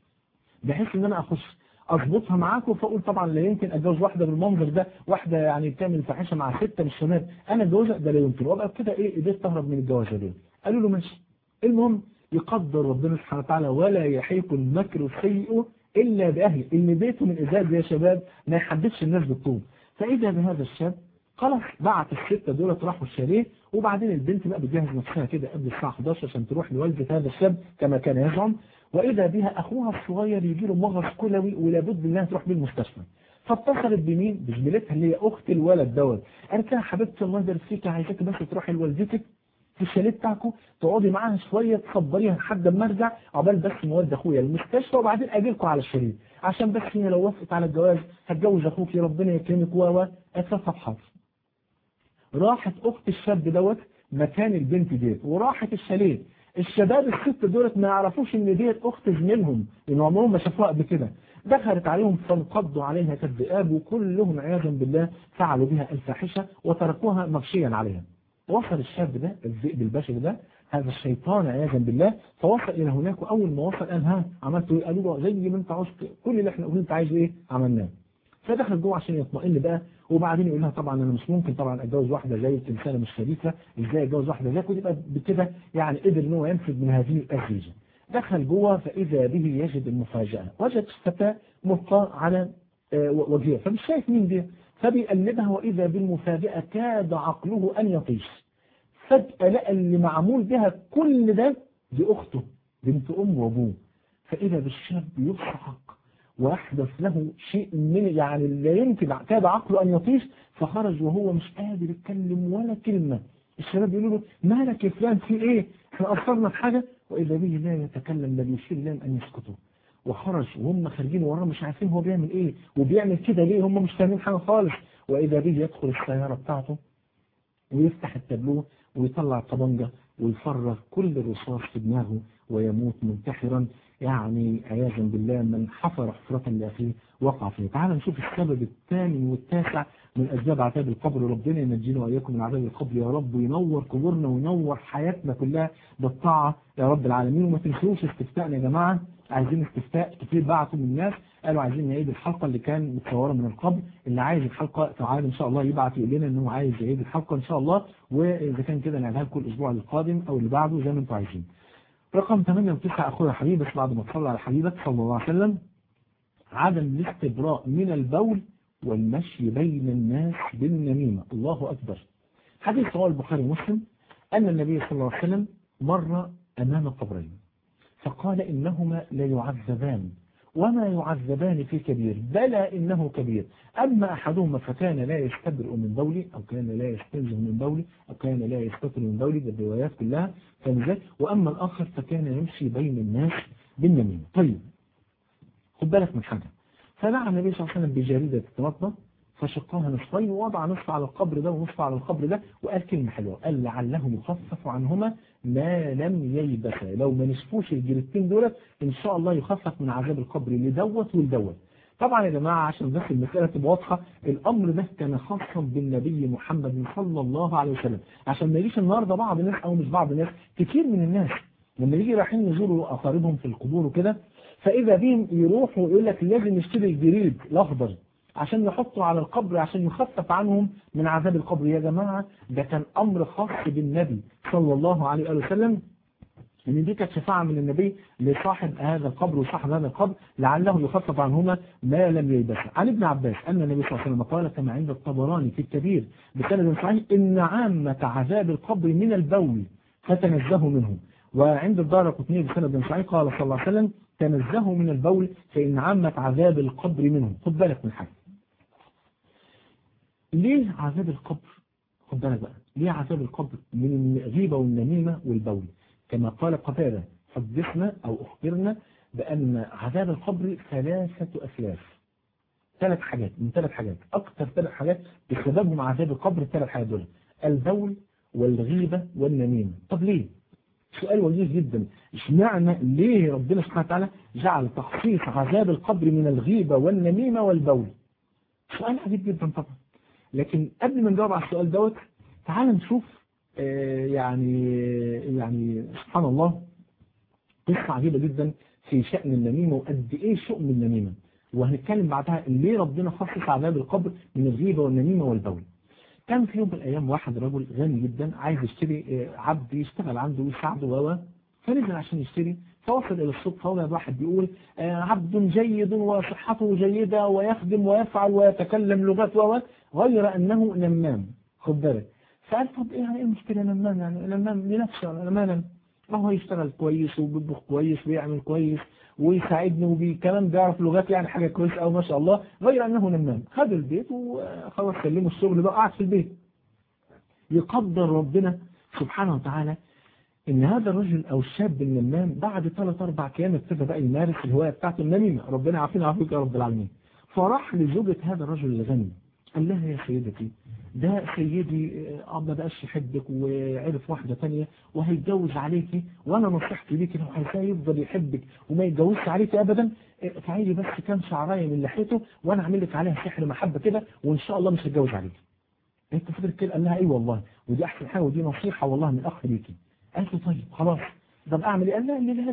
بحيث ان انا اخش اظبطها معاكم فاقول طبعا لا يمكن اتجوز واحدة بالمنظر ده واحدة يعني بتعمل فاحشة مع ستة من الشباب انا اتجوزها ده لا يمكن وابقى كده ايه قدرت تهرب من الجوازة دي قالوا له ماشي المهم يقدر ربنا سبحانه وتعالى ولا يحيق المكر السيء الا باهله اللي بيته من ازاز يا شباب ما يحدثش الناس بالطوب فاذا بهذا الشاب خلاص بعت الستة دول راحوا الشاليه وبعدين البنت بقى بتجهز نفسها كده قبل الساعة 11 عشان تروح لوالدة هذا الشاب كما كان يزعم وإذا بها أخوها الصغير يجي له مغص كلوي ولابد إنها تروح بيه المستشفى فاتصلت بمين؟ بزميلتها اللي هي أخت الولد دوت قالت لها حبيبتي الله يبارك فيك عايزاكي بس تروحي لوالدتك في الشاليه بتاعكم تقعدي معاها شويه تصبريها لحد ما ارجع عقبال بس ما اودي اخويا المستشفى وبعدين اجي لكم على الشاليه عشان بس هي لو وافقت على الجواز هتجوز اخوك ربنا يكرمك و و قالت لها طب حاضر راحت اخت الشاب دوت مكان البنت ديت وراحت الشاليه الشباب الست دولت ما يعرفوش ان ديت اخت زميلهم لان عمرهم ما شافوها قبل كده دخلت عليهم فانقضوا عليها كالذئاب وكلهم عياذا بالله فعلوا بها الفاحشه وتركوها مغشيا عليها وصل الشاب ده الذئب البشري ده هذا الشيطان عياذا بالله فوصل الى هناك واول ما وصل قال ها عملت ايه قالوا له زي ما انت عاوز كل اللي احنا قلنا انت عايز ايه عملناه فدخل جوه عشان يطمئن بقى وبعدين يقول لها طبعا انا مش ممكن طبعا اتجوز واحده زي انسانه مش شريفه ازاي اتجوز واحده زيك ويبقى بكده يعني قدر ان هو ينفذ من هذه الازيجه دخل جوه فاذا به يجد المفاجاه وجد فتاه ملقاه على آه، وجهها فمش شايف مين دي فبيقلبها واذا بالمفاجاه كاد عقله ان يطيش فجاه لقى اللي معمول بها كل ده دي اخته بنت امه وابوه فاذا بالشاب يضحك ويحدث له شيء من يعني لا يمكن كاد عقله ان يطيش فخرج وهو مش قادر يتكلم ولا كلمه الشباب يقولوا له مالك يا فلان في ايه؟ احنا قصرنا في حاجه واذا به لا يتكلم بل يشير لهم ان يسكتوا وخرج وهم خارجين وراه مش عارفين هو بيعمل ايه وبيعمل كده ليه هم مش فاهمين حاجه خالص واذا به يدخل السياره بتاعته ويفتح التابلوه ويطلع الطبنجه ويفرغ كل الرصاص في دماغه ويموت منتحرا يعني عياذا بالله من حفر حفرة لأخيه وقع فيه تعال نشوف السبب الثامن والتاسع من أسباب عذاب القبر ربنا ينجينا وإياكم من عذاب القبر يا رب وينور قبورنا وينور حياتنا كلها بالطاعة يا رب العالمين وما تنسوش استفتاءنا يا جماعة عايزين استفتاء كتير بعتوا من الناس قالوا عايزين نعيد الحلقة اللي كان متصورة من القبر اللي عايز الحلقة تعال إن شاء الله يبعت يقول لنا إنه عايز يعيد الحلقة إن شاء الله وإذا كان كده نعيدها لكم الأسبوع القادم أو اللي بعده زي ما أنتم عايزين رقم 8 و9 أخويا حبيبي بس بعد ما تصلي على حبيبك صلى الله عليه وسلم عدم الاستبراء من البول والمشي بين الناس بالنميمة الله أكبر حديث رواه البخاري ومسلم أن النبي صلى الله عليه وسلم مر أمام قبرين فقال إنهما لا يعذبان وما يعذبان في كبير بلى إنه كبير أما أحدهما فكان لا يستبرئ من بولي أو كان لا يستنزه من بولي أو كان لا يستطر من بولي بالروايات كلها فنزل وأما الآخر فكان يمشي بين الناس بالنميمة طيب خد بالك من حاجة فدعا النبي صلى الله عليه وسلم بجريدة التمطة فشقاها نصفين ووضع نصف على القبر ده ونصف على القبر ده وقال كلمة حلوة قال لعله يخفف عنهما ما لم ييبسا لو ما نشفوش الجريدتين دولت ان شاء الله يخفف من عذاب القبر لدوت ولدوت طبعا يا جماعة عشان بس المسألة تبقى واضحة الأمر ده كان خاصا بالنبي محمد صلى الله عليه وسلم عشان ما يجيش النهارده بعض الناس أو مش بعض الناس كتير من الناس لما يجي رايحين يزوروا أقاربهم في القبور وكده فإذا بهم يروحوا يقول لك لازم نشتري الجريد الأخضر عشان يحطوا على القبر عشان يخفف عنهم من عذاب القبر يا جماعة ده كان أمر خاص بالنبي صلى الله عليه وسلم ان دي كانت شفاعة من النبي لصاحب هذا القبر وصاحب هذا القبر لعله يخفف عنهما ما لم يلبس عن ابن عباس أن النبي صلى الله عليه وسلم قال كما عند الطبراني في الكبير بسند صحيح إن عامة عذاب القبر من البول فتنزهوا منه وعند الدار قطنية بسند صحيح قال صلى الله عليه وسلم تنزهوا من البول فإن عامة عذاب القبر منه خد بالك من حاجة ليه عذاب القبر خد بالك بقى ليه عذاب القبر من الغيبة والنميمة والبول كما قال قتادة حدثنا أو أخبرنا بأن عذاب القبر ثلاثة أسلاف ثلاث حاجات من ثلاث حاجات أكثر ثلاث حاجات بسببهم عذاب القبر الثلاث حاجات دول البول والغيبة والنميمة طب ليه؟ سؤال وجيه جدا اشمعنى ليه ربنا سبحانه وتعالى جعل تخصيص عذاب القبر من الغيبة والنميمة والبول سؤال عجيب جدا طبعا لكن قبل ما نجاوب على السؤال دوت تعال نشوف آه يعني يعني سبحان الله قصة عجيبة جدا في شأن النميمة وقد ايه شؤم النميمة وهنتكلم بعدها ليه ربنا خصص عذاب القبر من الغيبة والنميمة والبول كان في يوم من الأيام واحد رجل غني جدا عايز يشتري عبد يشتغل عنده ويساعده و فنزل عشان يشتري فوصل إلى السوق فوجد واحد بيقول عبد جيد وصحته جيدة ويخدم ويفعل ويتكلم لغات و غير أنه نمام خد بالك فقال طب إيه يعني إيه المشكلة نمام يعني نمام لنفسه نماما ما هو يشتغل كويس وبيطبخ كويس ويعمل كويس ويساعدني وكمان بيعرف لغات يعني حاجة كويسة أو ما شاء الله غير أنه نمام خد البيت وخلاص سلمه الشغل بقى قاعد في البيت يقدر ربنا سبحانه وتعالى ان هذا الرجل او الشاب النمام بعد ثلاث اربع ايام ابتدى بقى يمارس الهوايه بتاعته النميمه ربنا يعافينا ويعافيك يا رب العالمين فراح لزوجة هذا الرجل الغني قال لها يا سيدتي ده سيدي اه ما بقاش يحبك وعرف واحدة تانية وهيتجوز عليكي وانا نصيحتي ليكي لو عايزاه يفضل يحبك وما يتجوزش عليكي ابدا تعالي بس كام شعرايه من لحيته وانا اعمل لك عليها سحر محبة كده وان شاء الله مش هتجوز عليكي انت فضلت كده قال لها ايه والله ودي احسن حاجه ودي نصيحه والله من اخ ليكي قالت له طيب خلاص طب اعمل ايه قال لها اللي لازم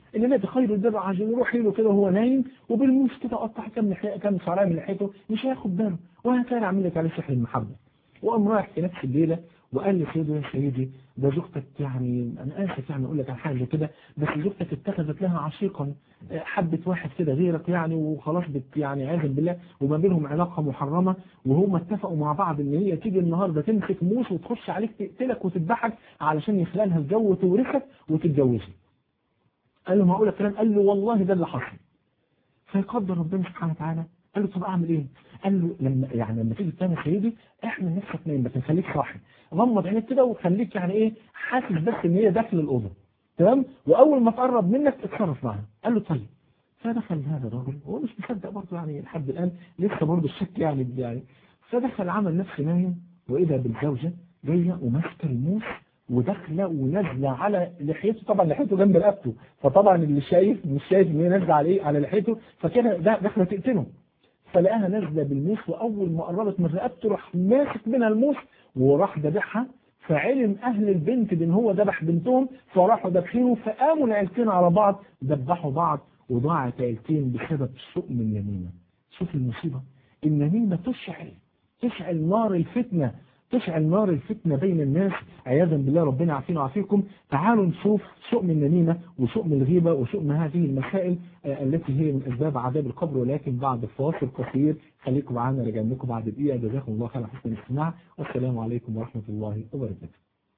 انما ده خير البر عاجل يروح له كده وهو نايم وبالموس كده قطع كام لحية كام شعرايه من لحيته مش هياخد باله وهكذا عامل لك عليه سحر المحبه وقام رايح في نفس الليله وقال لي سيدي يا سيدي ده زوجتك يعني انا اسف يعني اقول لك على حاجه زي كده بس زوجتك اتخذت لها عشيقا حبت واحد كده غيرك يعني وخلاص بت يعني عياذا بالله وما بينهم علاقه محرمه وهم اتفقوا مع بعض ان هي تيجي النهارده تمسك موس وتخش عليك تقتلك وتذبحك علشان يخلق لها الجو وتورثك وتتجوزك. قال له معقول الكلام؟ قال له والله ده اللي حصل. فيقدر ربنا سبحانه وتعالى قال له طب اعمل ايه؟ قال له لما يعني لما تيجي تنام يا سيدي اعمل نفسك نايم بس خليك صاحي غمض عينيك كده وخليك يعني ايه حاسس بس ان هي داخل الاوضه تمام واول ما تقرب منك اتصرف معاها قال له طيب فدخل هذا الرجل هو مش مصدق برضه يعني لحد الان لسه برضه الشك يعني يعني فدخل عمل نفسه نايم واذا بالزوجه جايه وماسكه الموس وداخله ونازله على لحيته طبعا لحيته جنب رقبته فطبعا اللي شايف مش شايف ان هي نازله عليه على لحيته فكده داخله تقتله فلقاها نازله بالموس واول ما قربت من رقبته راح ماسك منها الموس وراح ذبحها فعلم اهل البنت بان هو ذبح بنتهم فراحوا ذبحينه فقاموا العيلتين على بعض ذبحوا بعض وضاعت عيلتين بسبب سوء من النميمه شوف المصيبه النميمه تشعل تشعل نار الفتنه تشعل نار الفتنة بين الناس عياذا بالله ربنا عافينا وعافيكم تعالوا نشوف شؤم النميمة وشؤم الغيبة وشؤم هذه المسائل التي هي من أسباب عذاب القبر ولكن بعد فاصل قصير خليكم معانا رجع لكم بعد دقيقة جزاكم الله خير حسن الاستماع والسلام عليكم ورحمة الله وبركاته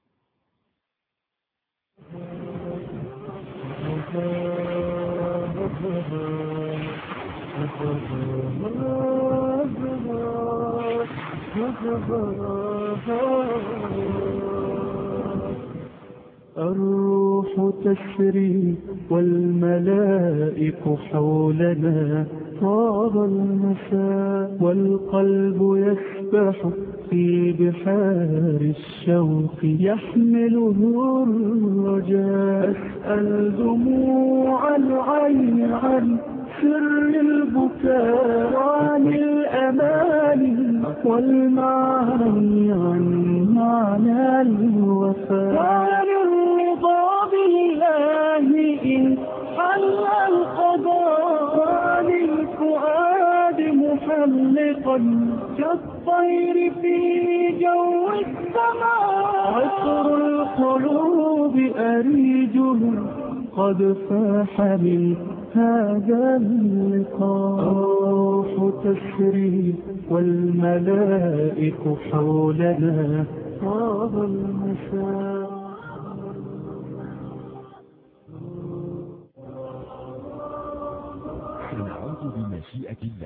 الروح تسري والملائك حولنا طاب المساء والقلب يسبح في بحار الشوق يحمله الرجاء أسأل دموع العين عن سر البكاء وعن الأمان والمعاني عن معنى الوفاء وعن الرضا بالله إن حل القضاء وعن الفؤاد محلقا كالطير في جو السماء عطر القلوب أريجه قد فاح من هذا اللقاء الروح تسري والملائك حولنا طاب المساء سنعود بمشيئة الله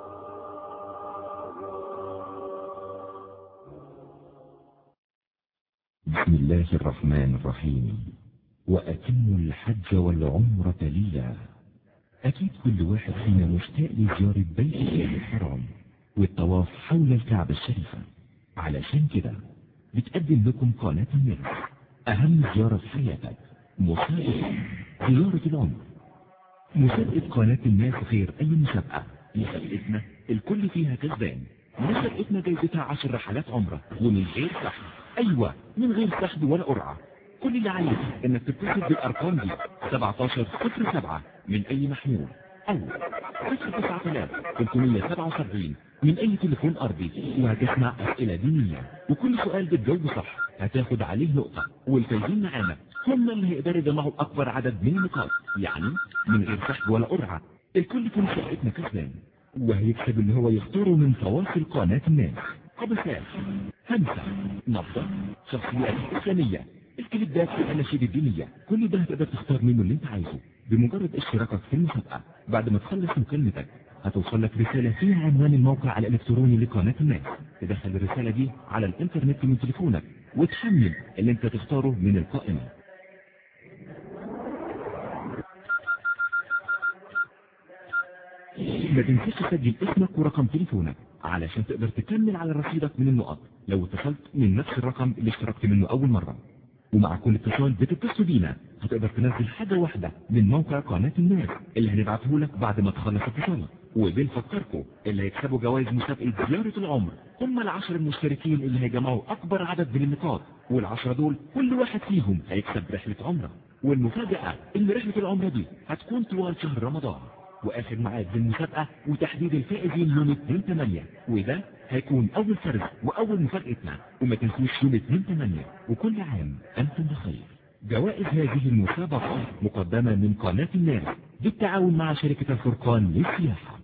بسم الله الرحمن الرحيم وأتموا الحج والعمرة لله أكيد كل واحد فينا مشتاق لزيارة بيت الله الحرام والطواف حول الكعبة الشريفة علشان كده بتقدم لكم قناة الناس أهم زيارة في حياتك مسابقة زيارة العمر مسابقة قناة الناس غير أي مسابقة مسابقتنا الكل فيها كسبان مسابقتنا جايزتها عشر رحلات عمرة ومن غير سحب أيوة من غير سحب ولا قرعة كل اللي عايز انك تتصل بالارقام دي 17 صفر 7 من اي محمول او 09377 من اي تليفون ارضي وهتسمع اسئلة دينية وكل سؤال بتجاوبه صح هتاخد عليه نقطة والفايزين معانا هم اللي هيقدروا يجمعوا اكبر عدد من النقاط يعني من غير سحب ولا قرعة الكل في مسابقتنا كسبان وهيكسب اللي هو يختاره من فواصل قناة الناس قبسات همسة نبضة شخصيات إسلامية الكليبات والاناشيد الدينية كل ده هتقدر تختار منه اللي انت عايزه بمجرد اشتراكك في المسابقة بعد ما تخلص مكالمتك هتوصل لك رسالة فيها عنوان الموقع الالكتروني لقناة الناس تدخل الرسالة دي على الانترنت من تليفونك وتحمل اللي انت تختاره من القائمة ما تنساش تسجل اسمك ورقم تليفونك علشان تقدر تكمل على رصيدك من النقط لو اتصلت من نفس الرقم اللي اشتركت منه اول مرة ومع كل اتصال بتتصل بينا هتقدر تنزل حاجة واحدة من موقع قناة الناس اللي هنبعته لك بعد ما تخلص اتصالك وبنفكركم اللي هيكسبوا جوائز مسابقة زيارة العمر هم العشر المشتركين اللي هيجمعوا اكبر عدد من النقاط والعشرة دول كل واحد فيهم هيكسب رحلة عمره والمفاجأة ان رحلة العمرة دي هتكون طوال شهر رمضان واخر ميعاد للمسابقة وتحديد الفائزين يوم 2 8 وده هيكون اول فرز واول مفاجأتنا وما تنسوش يوم 2 8 وكل عام انتم بخير جوائز هذه المسابقة مقدمة من قناة الناس بالتعاون مع شركة الفرقان للسياحة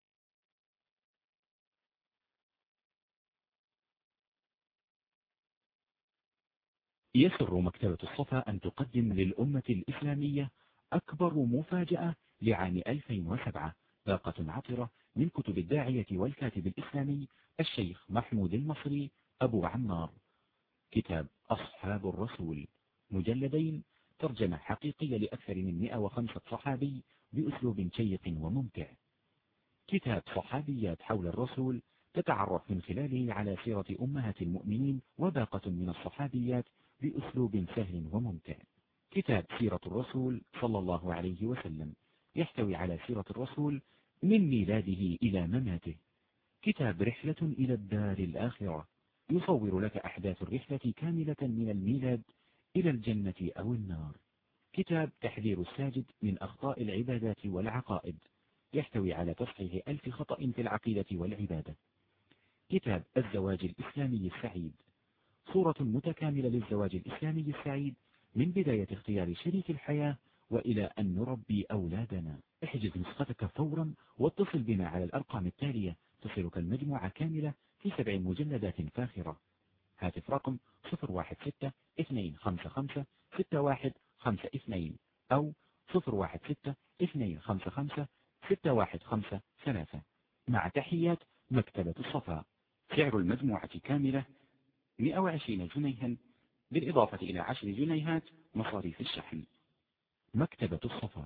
يسر مكتبة الصفا أن تقدم للأمة الإسلامية أكبر مفاجأة لعام 2007 باقة عطرة من كتب الداعية والكاتب الإسلامي الشيخ محمود المصري أبو عمار كتاب أصحاب الرسول مجلدين ترجمة حقيقية لأكثر من 105 صحابي بأسلوب شيق وممتع كتاب صحابيات حول الرسول تتعرف من خلاله على سيرة أمهات المؤمنين وباقة من الصحابيات بأسلوب سهل وممتع كتاب سيرة الرسول صلى الله عليه وسلم يحتوي على سيرة الرسول من ميلاده إلى مماته كتاب رحلة إلى الدار الآخرة يصور لك أحداث الرحلة كاملة من الميلاد إلى الجنة أو النار كتاب تحذير الساجد من أخطاء العبادات والعقائد يحتوي على تصحيح ألف خطأ في العقيدة والعبادة كتاب الزواج الإسلامي السعيد صورة متكاملة للزواج الإسلامي السعيد من بداية اختيار شريك الحياة وإلى أن نربي أولادنا احجز نسختك فورا واتصل بنا على الأرقام التالية تصلك المجموعة كاملة في سبع مجلدات فاخرة هاتف رقم 016 255 6152 أو 016 255 615 مع تحيات مكتبة الصفا سعر المجموعة كاملة 120 جنيها بالإضافة إلى 10 جنيهات مصاريف الشحن مكتبة الصفا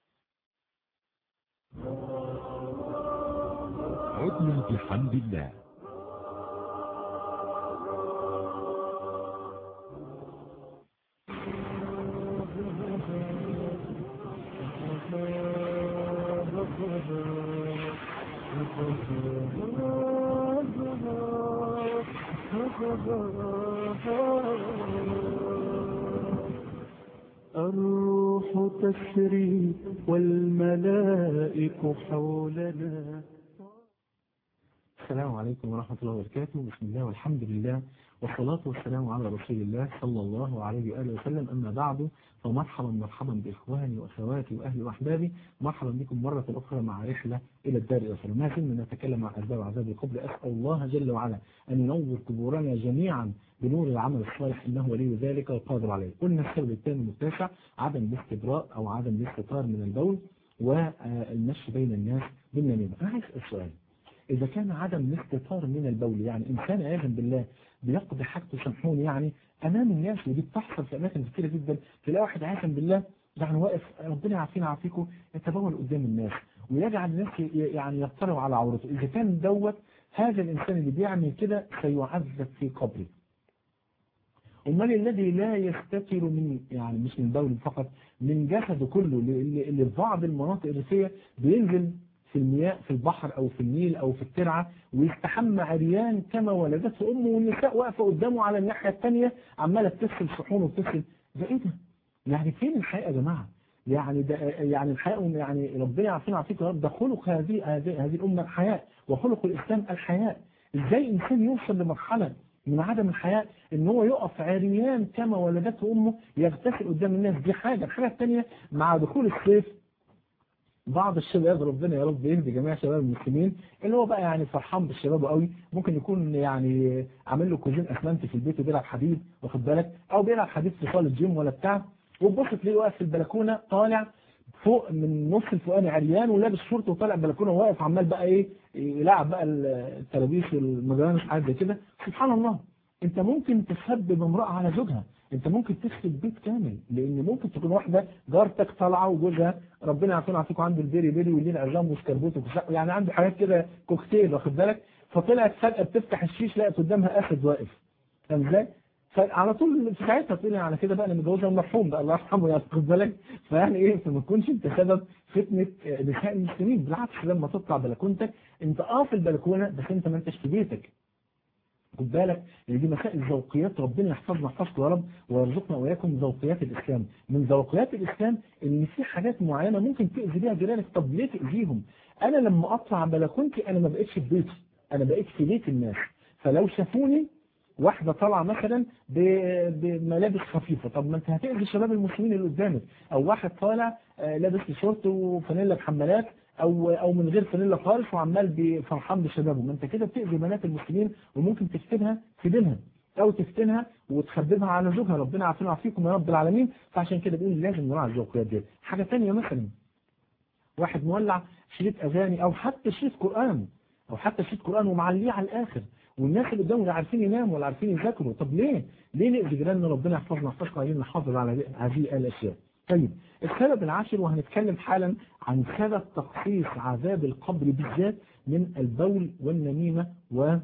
عدنا بحمد الله الروح تسري والملائك حولنا السلام عليكم ورحمة الله وبركاته بسم الله والحمد لله والصلاة والسلام على رسول الله صلى الله عليه وآله وسلم أما بعد فمرحبا مرحبا بإخواني وأخواتي وأهلي وأحبابي مرحبا بكم مرة أخرى مع رحلة إلى الدار الآخرة ما زلنا نتكلم عن أسباب عذاب القبر أسأل الله جل وعلا أن ينور قبورنا جميعا بنور العمل الصالح إنه ولي ذلك والقادر عليه قلنا السبب الثاني والتاسع عدم الاستبراء أو عدم الاستطار من البول والمشي بين الناس بالنميمة أنا عايز أسأل سؤال إذا كان عدم الاستطار من البول يعني إنسان عياذا بالله بيقضي حاجته سامحوني يعني أمام الناس ودي بتحصل في أماكن كثيرة جدا تلاقي واحد عياذا بالله يعني واقف ربنا يعافينا ويعافيكم يتبول قدام الناس ويجعل الناس يعني يطلعوا على عورته إذا كان دوت هذا الإنسان اللي بيعمل كده سيعذب في قبره امال الذي لا يستتر من يعني مش من البول فقط من جسده كله اللي اللي في بعض المناطق الريفيه بينزل في المياه في البحر او في النيل او في الترعه ويستحمى عريان كما ولدته امه والنساء واقفه قدامه على الناحيه الثانيه عماله بتغسل صحون وبتغسل ده ايه ده؟ يعني فين الحقيقه يا جماعه؟ يعني ده يعني الحقيقه يعني ربنا يعافينا ويعافيكم يا رب ده خلق هذه هذه هذه الامه الحياء وخلق الاسلام الحياء ازاي انسان يوصل لمرحله من عدم الحياء ان هو يقف عريان كما ولدته امه يغتسل قدام الناس دي حاجه الحاجه الثانيه مع دخول الصيف بعض الشباب ربنا يا رب يهدي جميع شباب المسلمين اللي هو بقى يعني فرحان بالشباب قوي ممكن يكون يعني عامل له كوزين اسمنت في البيت وبيلعب حديد واخد بالك او بيلعب حديد في صاله جيم ولا بتاع وتبص تلاقيه واقف في البلكونه طالع فوق من نص الفوقاني عريان ولابس شورت وطالع البلكونه وواقف عمال بقى ايه يلعب بقى الترابيس والمجانس حاجه زي كده سبحان الله انت ممكن تسبب امراه على زوجها انت ممكن تسلب بيت كامل لان ممكن تكون واحده جارتك طالعه وجوزها ربنا يعافينا ويعافيكم عنده البيري بيري والليل عظام وسكربوت يعني عنده حاجات كده كوكتيل واخد بالك فطلعت فجاه بتفتح الشيش لقت قدامها اسد واقف فاهم ازاي؟ فعلى طول في ساعتها تقول على كده بقى انا متجوزها المرحوم بقى الله يرحمه يعني خد بالك فيعني ايه فما تكونش انت سبب فتنه نساء المسلمين بالعكس لما تطلع بلكونتك انت اه في البلكونه بس انت ما انتش في بيتك خد بالك ان دي مسائل ذوقيات ربنا يحفظنا يحفظكم يا رب ويرزقنا واياكم ذوقيات الاسلام من ذوقيات الاسلام ان في حاجات معينه ممكن تاذي بيها جيرانك طب ليه تاذيهم انا لما اطلع بلكونتي انا ما بقتش في بيتي انا بقيت في بيت الناس فلو شافوني واحدة طالعة مثلا ب- بملابس خفيفة طب ما انت هتأذي الشباب المسلمين اللي قدامك او واحد طالع آه، لابس شورت وفانيلا بحمالات او او من غير فانيلا خالص وعمال بي- فرحان بشبابه ما انت كده بتأذي بنات المسلمين وممكن تفتنها في دينها او تفتنها وتخببها على زوجها ربنا عافينا وعافيكم يا رب العالمين فعشان كده بقول لازم نراعي الذوقيات دي حاجة تانية مثلا واحد مولع شريط اغاني او حتى شريط قرآن او حتى شريط قرآن ومعليه على الاخر والناس اللي قدامه لا عارفين يناموا ولا عارفين يذاكروا طب ليه؟ ليه نأذي جيراننا ربنا يحفظنا يحفظكم عايزين نحافظ على هذه الاشياء. طيب السبب العاشر وهنتكلم حالا عن سبب تخصيص عذاب القبر بالذات من البول والنميمة و آه،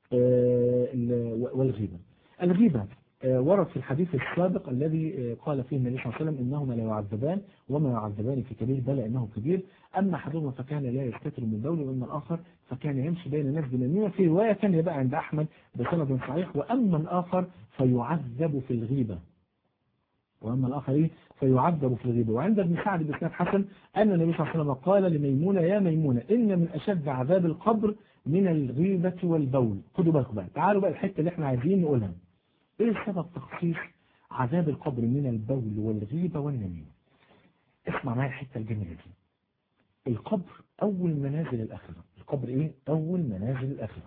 ال- والغيبة. الغيبة آه، ورد في الحديث السابق الذي آه، قال فيه النبي صلى الله عليه وسلم انهما لا يعذبان وما يعذبان في كبير بلى انه كبير اما احدهما فكان لا يستتر من البول واما الاخر فكان يمشي بين الناس بالنميمه في روايه ثانيه بقى عند احمد بسند صحيح واما الاخر فيعذب في الغيبه واما الاخر ايه فيعذب في الغيبه وعند ابن سعد باسناد حسن ان النبي صلى الله عليه وسلم قال لميمونه يا ميمونه ان من اشد عذاب القبر من الغيبه والبول خدوا بالكم بقى تعالوا بقى الحته اللي احنا عايزين نقولها ايه سبب تخصيص عذاب القبر من البول والغيبه والنميمه اسمع معايا الحته الجميله دي القبر أول منازل الآخرة القبر إيه؟ أول منازل الآخرة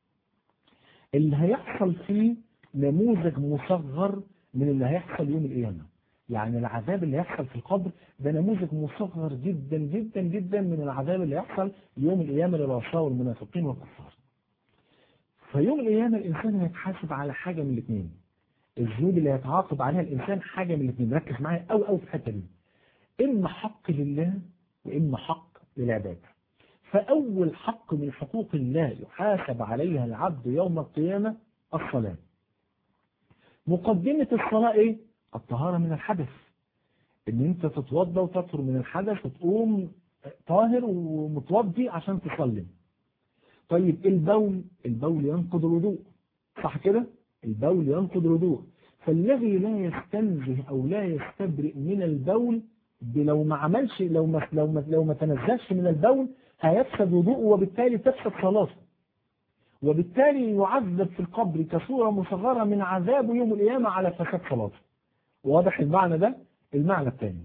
اللي هيحصل فيه نموذج مصغر من اللي هيحصل يوم القيامة يعني العذاب اللي هيحصل في القبر ده نموذج مصغر جدا جدا جدا من العذاب اللي هيحصل يوم القيامة للعصاة والمنافقين والكفار فيوم القيامة الإنسان هيتحاسب على حاجة من الاثنين الذنوب اللي هيتعاقب عليها الإنسان حاجة من الاثنين ركز معايا أو أو في الحتة دي إما حق لله وإما حق للعباد فأول حق من حقوق الله يحاسب عليها العبد يوم القيامة الصلاة مقدمة الصلاة إيه؟ الطهارة من الحدث إن أنت تتوضى وتطهر من الحدث وتقوم طاهر ومتوضي عشان تصلي طيب البول البول ينقض الوضوء صح كده؟ البول ينقض الوضوء فالذي لا يستنزه أو لا يستبرئ من البول لو ما عملش لو ما لو ما لو ما تنزهش من البول هيفسد وضوءه وبالتالي تفسد صلاته وبالتالي يعذب في القبر كصورة مصغرة من عذاب يوم القيامة على فساد صلاته واضح المعنى ده المعنى الثاني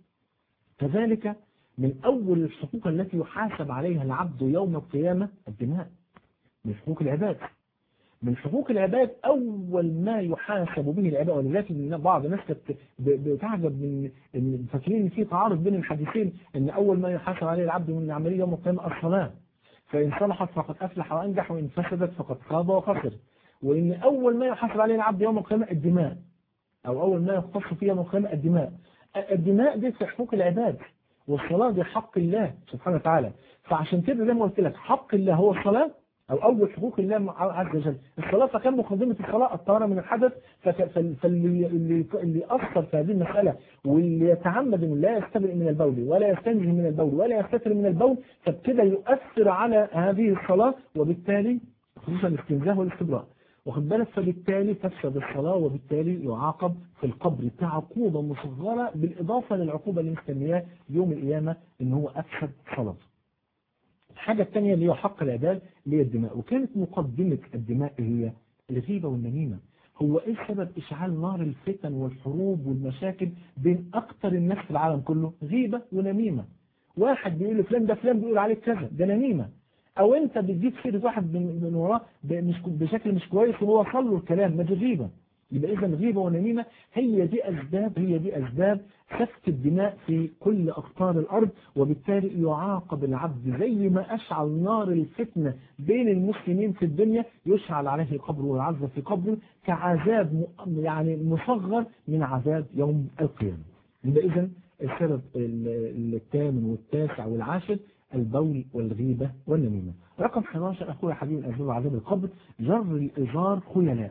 كذلك من أول الحقوق التي يحاسب عليها العبد يوم القيامة الدماء من حقوق العباد من حقوق العباد أول ما يحاسب به العباد ولذلك إن بعض الناس كانت ب- بتعجب من إن فاكرين إن في تعارض بين الحديثين إن أول ما يحاسب عليه العبد من العملية يوم القيامة الصلاة فإن صلحت فقد أفلح وأنجح وإن فسدت فقد خاب وخسر وإن أول ما يحاسب عليه العبد يوم القيامة الدماء أو أول ما يختص فيه يوم القيامة الدماء الدماء دي في حقوق العباد والصلاة دي حق الله سبحانه وتعالى فعشان كده زي ما قلت لك حق الله هو الصلاة أو أول حقوق الله عز وجل الصلاة فكان مقدمة الصلاة الطهارة من الحدث فك- فال- فاللي اللي اللي أثر في هذه المسألة واللي يتعمد أنه لا يستبرئ من البول ولا يستنجي من البول ولا يستتر من البول فبكده يؤثر على هذه الصلاة وبالتالي خصوصا الاستنزاه والاستبراء واخد بالك فبالتالي تفسد الصلاة وبالتالي يعاقب في القبر كعقوبة مصغرة بالإضافة للعقوبة اللي مستنياه يوم القيامة إن هو أفسد صلاته الحاجة الثانية اللي هو حق العباد اللي هي الدماء وكانت مقدمة الدماء هي الغيبة والنميمة هو ايه سبب اشعال نار الفتن والحروب والمشاكل بين اكتر الناس في العالم كله غيبة ونميمة واحد بيقول لفلان ده فلان بيقول عليك كذا ده نميمة او انت بتجيب سيرة واحد من من وراه ب- مش بشكل مش كويس وهو وصل له الكلام ما دي غيبة يبقى اذا غيبة ونميمة هي دي اسباب هي دي اسباب سفك الدماء في كل اقطار الارض وبالتالي يعاقب العبد زي ما اشعل نار الفتنة بين المسلمين في الدنيا يشعل عليه قبره ويعذب في قبره كعذاب م- يعني مصغر من عذاب يوم القيامة يبقى اذا السبب ال- الثامن والتاسع والعاشر البول والغيبة والنميمة رقم 11 أخويا حبيبي من أسباب عذاب القبر جر الإزار خيلاء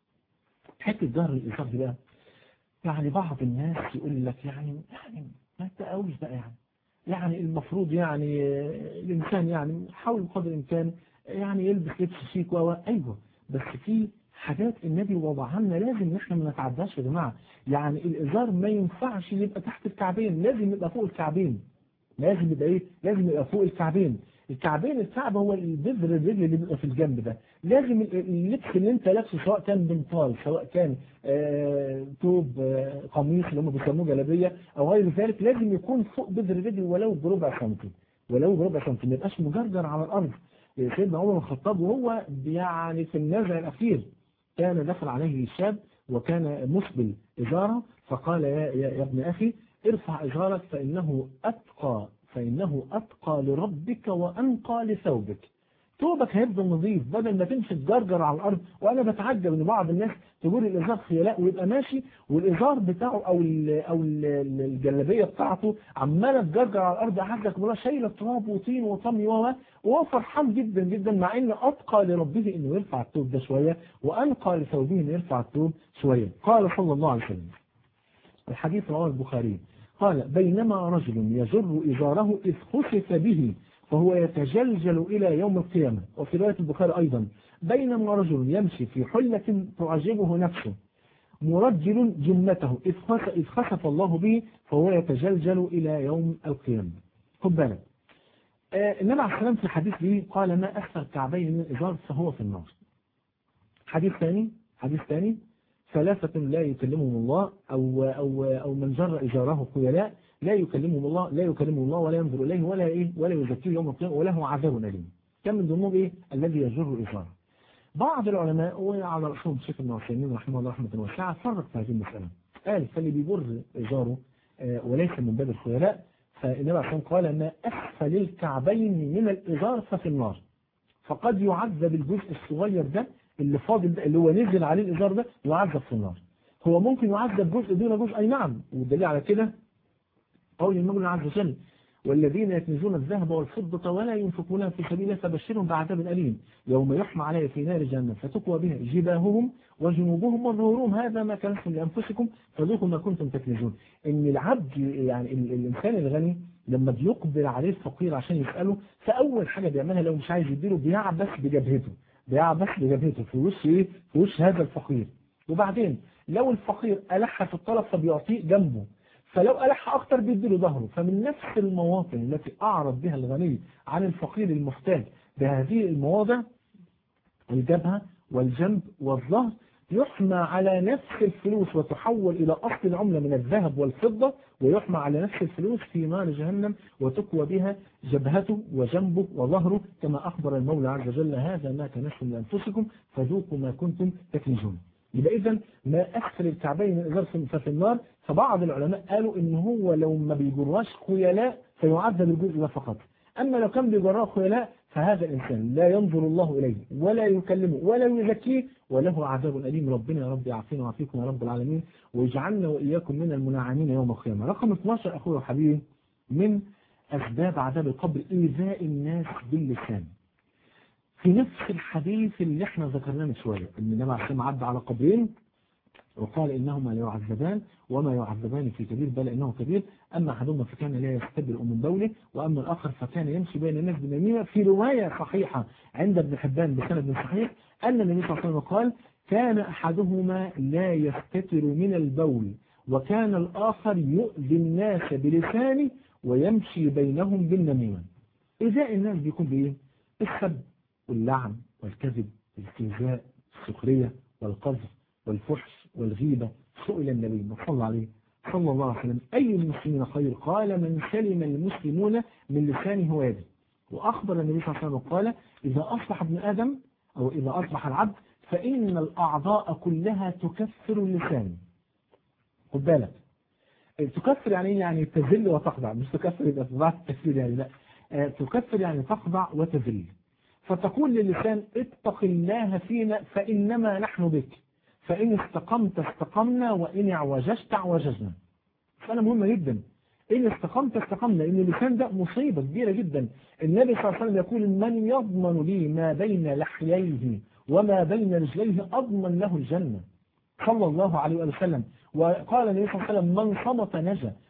حتة جر الإزار دي بقى يعني بعض الناس يقول لك يعني يعني ما تقاوش بقى يعني يعني المفروض يعني آه، الإنسان يعني حاول بقدر الإمكان يعني يلبس لبس شيك و ايوه بس في حاجات النبي وضعها لنا لازم ان احنا ما نتعداش يا جماعه يعني الازار ما ينفعش يبقى تحت الكعبين لازم يبقى فوق الكعبين لازم يبقى ايه لازم يبقى فوق الكعبين الكعبين الكعب هو البذر الرجل اللي بيبقى في الجنب ده لازم اللبس اللي انت لابسه سواء كان بنطال سواء كان آه توب آه قميص اللي هم بيسموه جلابيه او غير ذلك لازم يكون فوق بذر الرجل ولو بربع سنتي ولو بربع سنتي ما يبقاش مجرجر على الارض سيدنا عمر بن الخطاب وهو يعني في النزع الاخير كان دخل عليه شاب وكان مسبل ازاره فقال يا, يا, يا ابن اخي ارفع ازارك فانه اتقى فإنه أتقى لربك وأنقى لثوبك ثوبك هيفضل نظيف بدل ما تمشي تجرجر على الأرض وأنا بتعجب إن بعض الناس تقول الإزار خيلاء ويبقى ماشي والإزار بتاعه أو ال أو ال الجلابية بتاعته عمالة تجرجر على الأرض عندك ولا شايلة تراب وطين وطمي وهو فرحان جدا جدا مع إن أتقى لربه إنه يرفع الثوب ده شوية وأنقى لثوبه إنه يرفع الثوب شوية قال صلى الله عليه وسلم الحديث رواه البخاري قال بينما رجل يجر إزاره إذ خسف به فهو يتجلجل إلى يوم القيامة وفي رواية البخاري أيضا بينما رجل يمشي في حلة تعجبه نفسه مرجل جمته إذ خسف الله به فهو يتجلجل إلى يوم القيامة خد بالك آه النبي عليه السلام في الحديث به قال ما أكثر كعبين من الإزار فهو في النار حديث ثاني حديث ثاني ثلاثة لا يكلمهم الله أو أو أو من جر إجاره خيلاء لا يكلمهم الله لا يكلمهم الله ولا ينظر إليه ولا إيه ولا يزكيه يوم القيامة وله عذاب أليم كم من ضمنهم إيه الذي يجر إجاره بعض العلماء وعلى رأسهم الشيخ ابن عثيمين رحمه الله رحمة واسعة فرق في هذه المسألة قال فاللي بيجر إجاره وليس من باب الخيلاء فالنبي عليه قال ما أسفل الكعبين من الإزار ففي النار فقد يعذب الجزء الصغير ده اللي فاضل ده اللي هو نزل عليه الإزار ده يعذب في النار هو ممكن يعذب جزء دون جزء أي نعم والدليل على كده قول المولى عز وجل والذين يكنزون الذهب والفضة ولا ينفقونها في سبيل الله فبشرهم بعذاب أليم يوم يحمى عليه في نار جهنم فتكوى بها جباههم وجنوبهم وظهورهم هذا ما كنتم لأنفسكم فذوقوا ما كنتم تكنزون إن العبد يعني الإنسان الغني لما بيقبل عليه الفقير عشان يسأله فأول حاجة بيعملها لو مش عايز يديله بيعبس بجبهته بيعبس بجبهته في وش ايه في وش هذا الفقير وبعدين لو الفقير ألح في الطلب فبيعطيه جنبه فلو ألح أكتر بيديله ظهره فمن نفس المواطن التي أعرض بها الغني عن الفقير المحتاج بهذه المواضع الجبهة والجنب والظهر يحمى على نفس الفلوس وتحول إلى أصل العملة من الذهب والفضة ويحمى على نفس الفلوس في نار جهنم وتكوى بها جبهته وجنبه وظهره كما أخبر المولى عز وجل هذا ما كنتم لأنفسكم فذوقوا ما كنتم تكنزون يبقى إذا ما أكثر الكعبين من إزار ففي النار فبعض العلماء قالوا إن هو لو ما بيجراش خيلاء فيعذب الجزء ده فقط أما لو كان بيجراه خيلاء فهذا الإنسان لا ينظر الله إليه ولا يكلمه ولا يزكيه وله عذاب أليم ربنا يا رب يعافينا ويعافيكم يا رب العالمين ويجعلنا وإياكم من المنعمين يوم القيامة رقم 12 أخوي وحبيبي من أسباب عذاب القبر إيذاء الناس باللسان في نفس الحديث اللي احنا ذكرناه من شوية ان النبي عليه الصلاه عدى على قبرين وقال انهما لا يعذبان وما يعذبان في كبير بل انه كبير اما احدهما فكان لا يستبرئ من بوله واما الاخر فكان يمشي بين الناس بالنميمه في روايه صحيحه عند ابن حبان بسند صحيح ان النبي صلى الله عليه وسلم قال كان احدهما لا يستتر من البول وكان الاخر يؤذي الناس بلسانه ويمشي بينهم بالنميمه اذا الناس بيكون بايه؟ السب واللعن والكذب والاستهزاء السخرية والقذف والفحش والغيبة سئل النبي صلى عليه صلى الله عليه وسلم أي المسلمين خير قال من سلم المسلمون من لسانه ويده وأخبر النبي صلى الله عليه وسلم قال إذا أصبح ابن آدم أو إذا أصبح العبد فإن الأعضاء كلها تكفر اللسان خد بالك تكفر يعني ايه يعني تذل وتخضع مش تكفر يبقى في بعض التكفير يعني لا تكفر يعني تخضع وتذل فتقول للسان اتق الله فينا فإنما نحن بك فإن استقمت استقمنا وإن اعوججت اعوججنا فأنا مهمة جدا إن استقمت استقمنا إن اللسان ده مصيبة كبيرة جدا النبي صلى الله عليه وسلم يقول من يضمن لي ما بين لحييه وما بين رجليه أضمن له الجنة صلى الله عليه وسلم وقال النبي صلى الله عليه وسلم من صمت نجا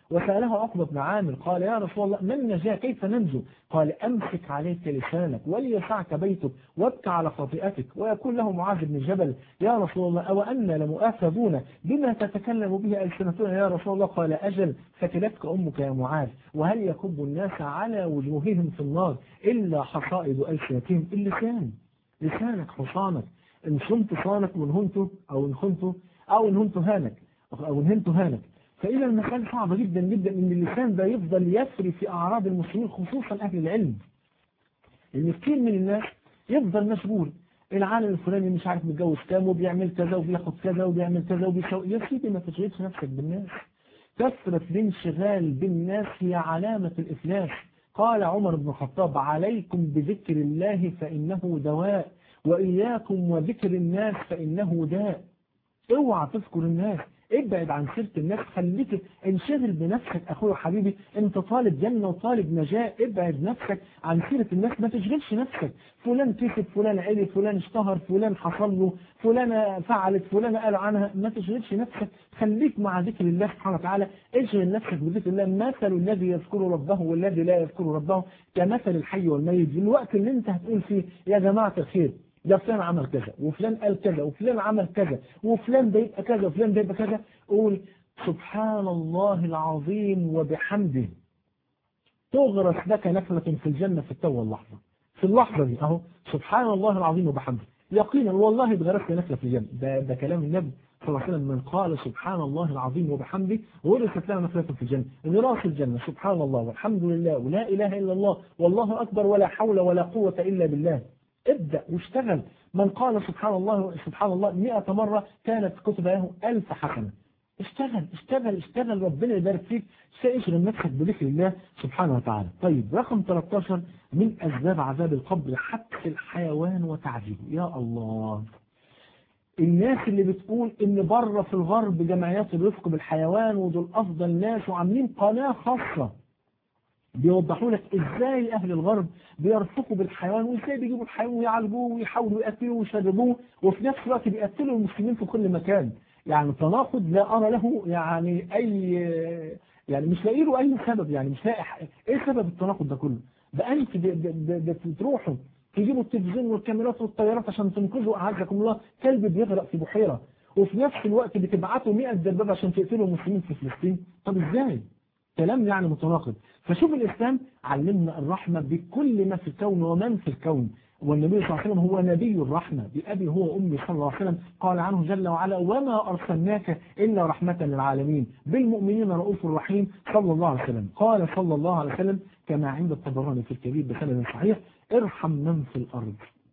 وسأله عقبة بن عامر قال يا رسول الله ما النجاة كيف ننجو قال أمسك عليك لسانك وليسعك بيتك وابك على خطيئتك ويقول له معاذ بن جبل يا رسول الله أو أن لمؤاخذون بما تتكلم به ألسنتنا يا رسول الله قال أجل فتلتك أمك يا معاذ وهل يكب الناس على وجوههم في النار إلا حصائد ألسنتهم اللسان لسانك حصانك إن صمت صانك وإن هنت أو إن خنت أو إن هنت هانك أو إن هنت هانك فإذا المسألة صعبة جدا جدا إن اللسان ده يفضل يسري في أعراض المسلمين خصوصا أهل العلم لأن كتير من الناس يفضل مشغول العالم الفلاني مش عارف متجوز كام وبيعمل كذا وبياخد كذا وبيعمل كذا وبيسوي يا سيدي ما تشغلش نفسك بالناس كثرة الانشغال بالناس هي علامة الإفلاس قال عمر بن الخطاب عليكم بذكر الله فإنه دواء وإياكم وذكر الناس فإنه داء اوعى تذكر الناس ابعد عن سيرة الناس خليك انشغل بنفسك اخويا حبيبي انت طالب جنة وطالب نجاة ابعد نفسك عن سيرة الناس ما تشغلش نفسك فلان كسب فلان عرف فلان اشتهر فلان حصل له فلان فعلت فلان قالوا عنها ما تشغلش نفسك خليك مع ذكر الله سبحانه وتعالى اشغل نفسك بذكر الله مثل الذي يذكر ربه والذي لا يذكر ربه كمثل الحي والميت في الوقت اللي انت هتقول فيه يا جماعة الخير ده فلان عمل كذا وفلان قال كذا وفلان عمل كذا وفلان ده يبقى كذا وفلان ده يبقى كذا قول سبحان الله العظيم وبحمده تغرس لك نخلة في الجنة في التو اللحظة في اللحظة دي اهو سبحان الله العظيم وبحمده يقينا والله اتغرس لي نخلة في الجنة ده, ده كلام النبي صلى الله عليه وسلم من قال سبحان الله العظيم وبحمده ورثت لنا نخلة في الجنة غراس الجنة سبحان الله والحمد لله ولا إله إلا الله والله أكبر ولا حول ولا قوة إلا بالله ابدأ واشتغل من قال سبحان الله سبحان الله 100 مرة كانت كتب له ألف حسنة اشتغل اشتغل اشتغل ربنا يبارك فيك سيشغل نفسك بذكر الله سبحانه وتعالى طيب رقم 13 من أسباب عذاب القبر حبس الحيوان وتعذيبه يا الله الناس اللي بتقول ان بره في الغرب جمعيات الرفق بالحيوان ودول افضل ناس وعاملين قناة خاصة بيوضحوا لك ازاي اهل الغرب بيرفقوا بالحيوان وازاي بيجيبوا الحيوان ويعالجوه ويحاولوا ياكلوه ويشربوه وفي نفس الوقت بيقتلوا المسلمين في كل مكان يعني تناقض لا ارى له يعني اي يعني مش لاقي له اي سبب يعني مش لاقي ايه سبب التناقض ده كله ده انت بتروحوا تجيبوا التلفزيون والكاميرات والطيارات عشان تنقذوا اعزكم الله كلب بيغرق في بحيره وفي نفس الوقت بتبعتوا 100 دبابه عشان تقتلوا المسلمين في فلسطين طب ازاي كلام يعني متناقض فشوف الإسلام علمنا الرحمة بكل ما في الكون ومن في الكون والنبي صلى الله عليه وسلم هو نبي الرحمة بأبي هو أمي صلى الله عليه وسلم قال عنه جل وعلا وما أرسلناك إلا رحمة للعالمين بالمؤمنين رؤوف رحيم صلى الله عليه وسلم قال صلى الله عليه وسلم كما عند الطبراني في الكبير بسند صحيح ارحم من في الأرض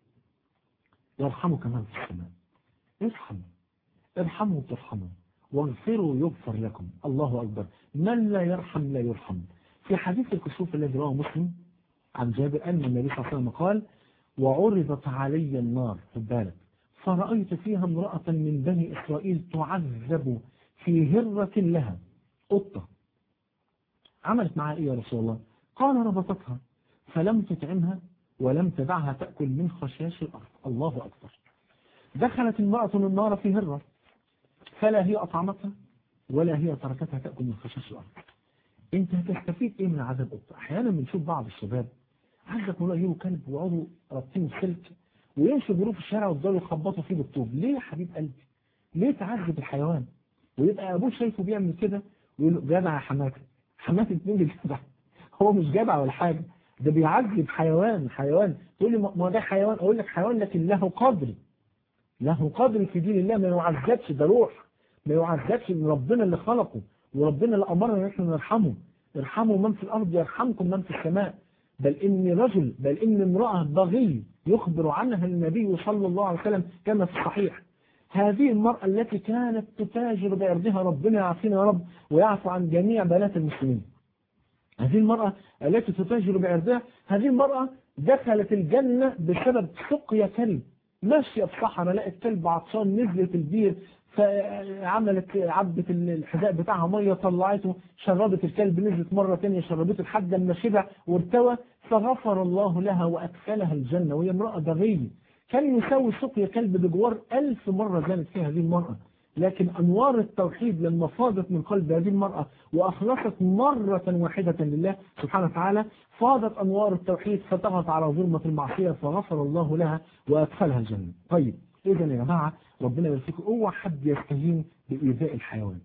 يرحمك من في السماء ارحم ارحموا ترحموا واغفروا يغفر لكم الله أكبر من لا يرحم لا يرحم في حديث الكسوف الذي رواه مسلم عن جابر أن النبي صلى الله عليه وسلم قال وعرضت علي النار خد بالك فرأيت فيها امرأة من بني إسرائيل تعذب في هرة لها قطة عملت معها إيه يا رسول الله قال ربطتها فلم تطعمها ولم تدعها تأكل من خشاش الأرض الله أكبر دخلت امرأة النار في هرة فلا هي أطعمتها ولا هي تركتها تأكل من خشاش الأرض انت هتستفيد ايه من عذاب قطة احيانا بنشوف بعض الشباب عندك والله يجيبوا كلب ويقعدوا رابطين السلك ويمشوا بيروح في الشارع ويفضلوا يخبطوا فيه بالطوب ليه يا حبيب قلبي ليه تعذب الحيوان ويبقى ابوه شايفه بيعمل كده ويقول له جدع يا حماتي حماتي مين اللي جدع هو مش جدع ولا حاجه ده بيعذب حيوان حيوان تقول لي ما ده حيوان اقول لك حيوان لكن له قدر له قدر في دين الله ما يعذبش ده روح ما يعذبش من ربنا اللي خلقه وربنا اللي امرنا ان احنا نرحمه ارحموا من في الارض يرحمكم من في السماء بل ان رجل بل ان امراه بغي يخبر عنها النبي صلى الله عليه وسلم كما في الصحيح هذه المرأة التي كانت تتاجر بعرضها ربنا يعافينا يا رب ويعفو عن جميع بنات المسلمين هذه المرأة التي تتاجر بعرضها هذه المرأة دخلت الجنة بسبب سقيا كلب ماشية في صحراء لقت كلب عطشان نزلت البير فعملت عبت الحذاء بتاعها مية طلعته شربت الكلب نزلت مرة تانية شربته لحد ما شبع وارتوى فغفر الله لها وأدخلها الجنة وهي امرأة بغية كان يساوي سقيا كلب بجوار ألف مرة زانت فيها هذه المرأة لكن أنوار التوحيد لما فاضت من قلب هذه المرأة وأخلصت مرة واحدة لله سبحانه وتعالى فاضت أنوار التوحيد فطغت على ظلمة المعصية فغفر الله لها وأدخلها الجنة طيب إذا يا جماعة ربنا يرفقكم اوعى حد يستهين بإيذاء الحيوان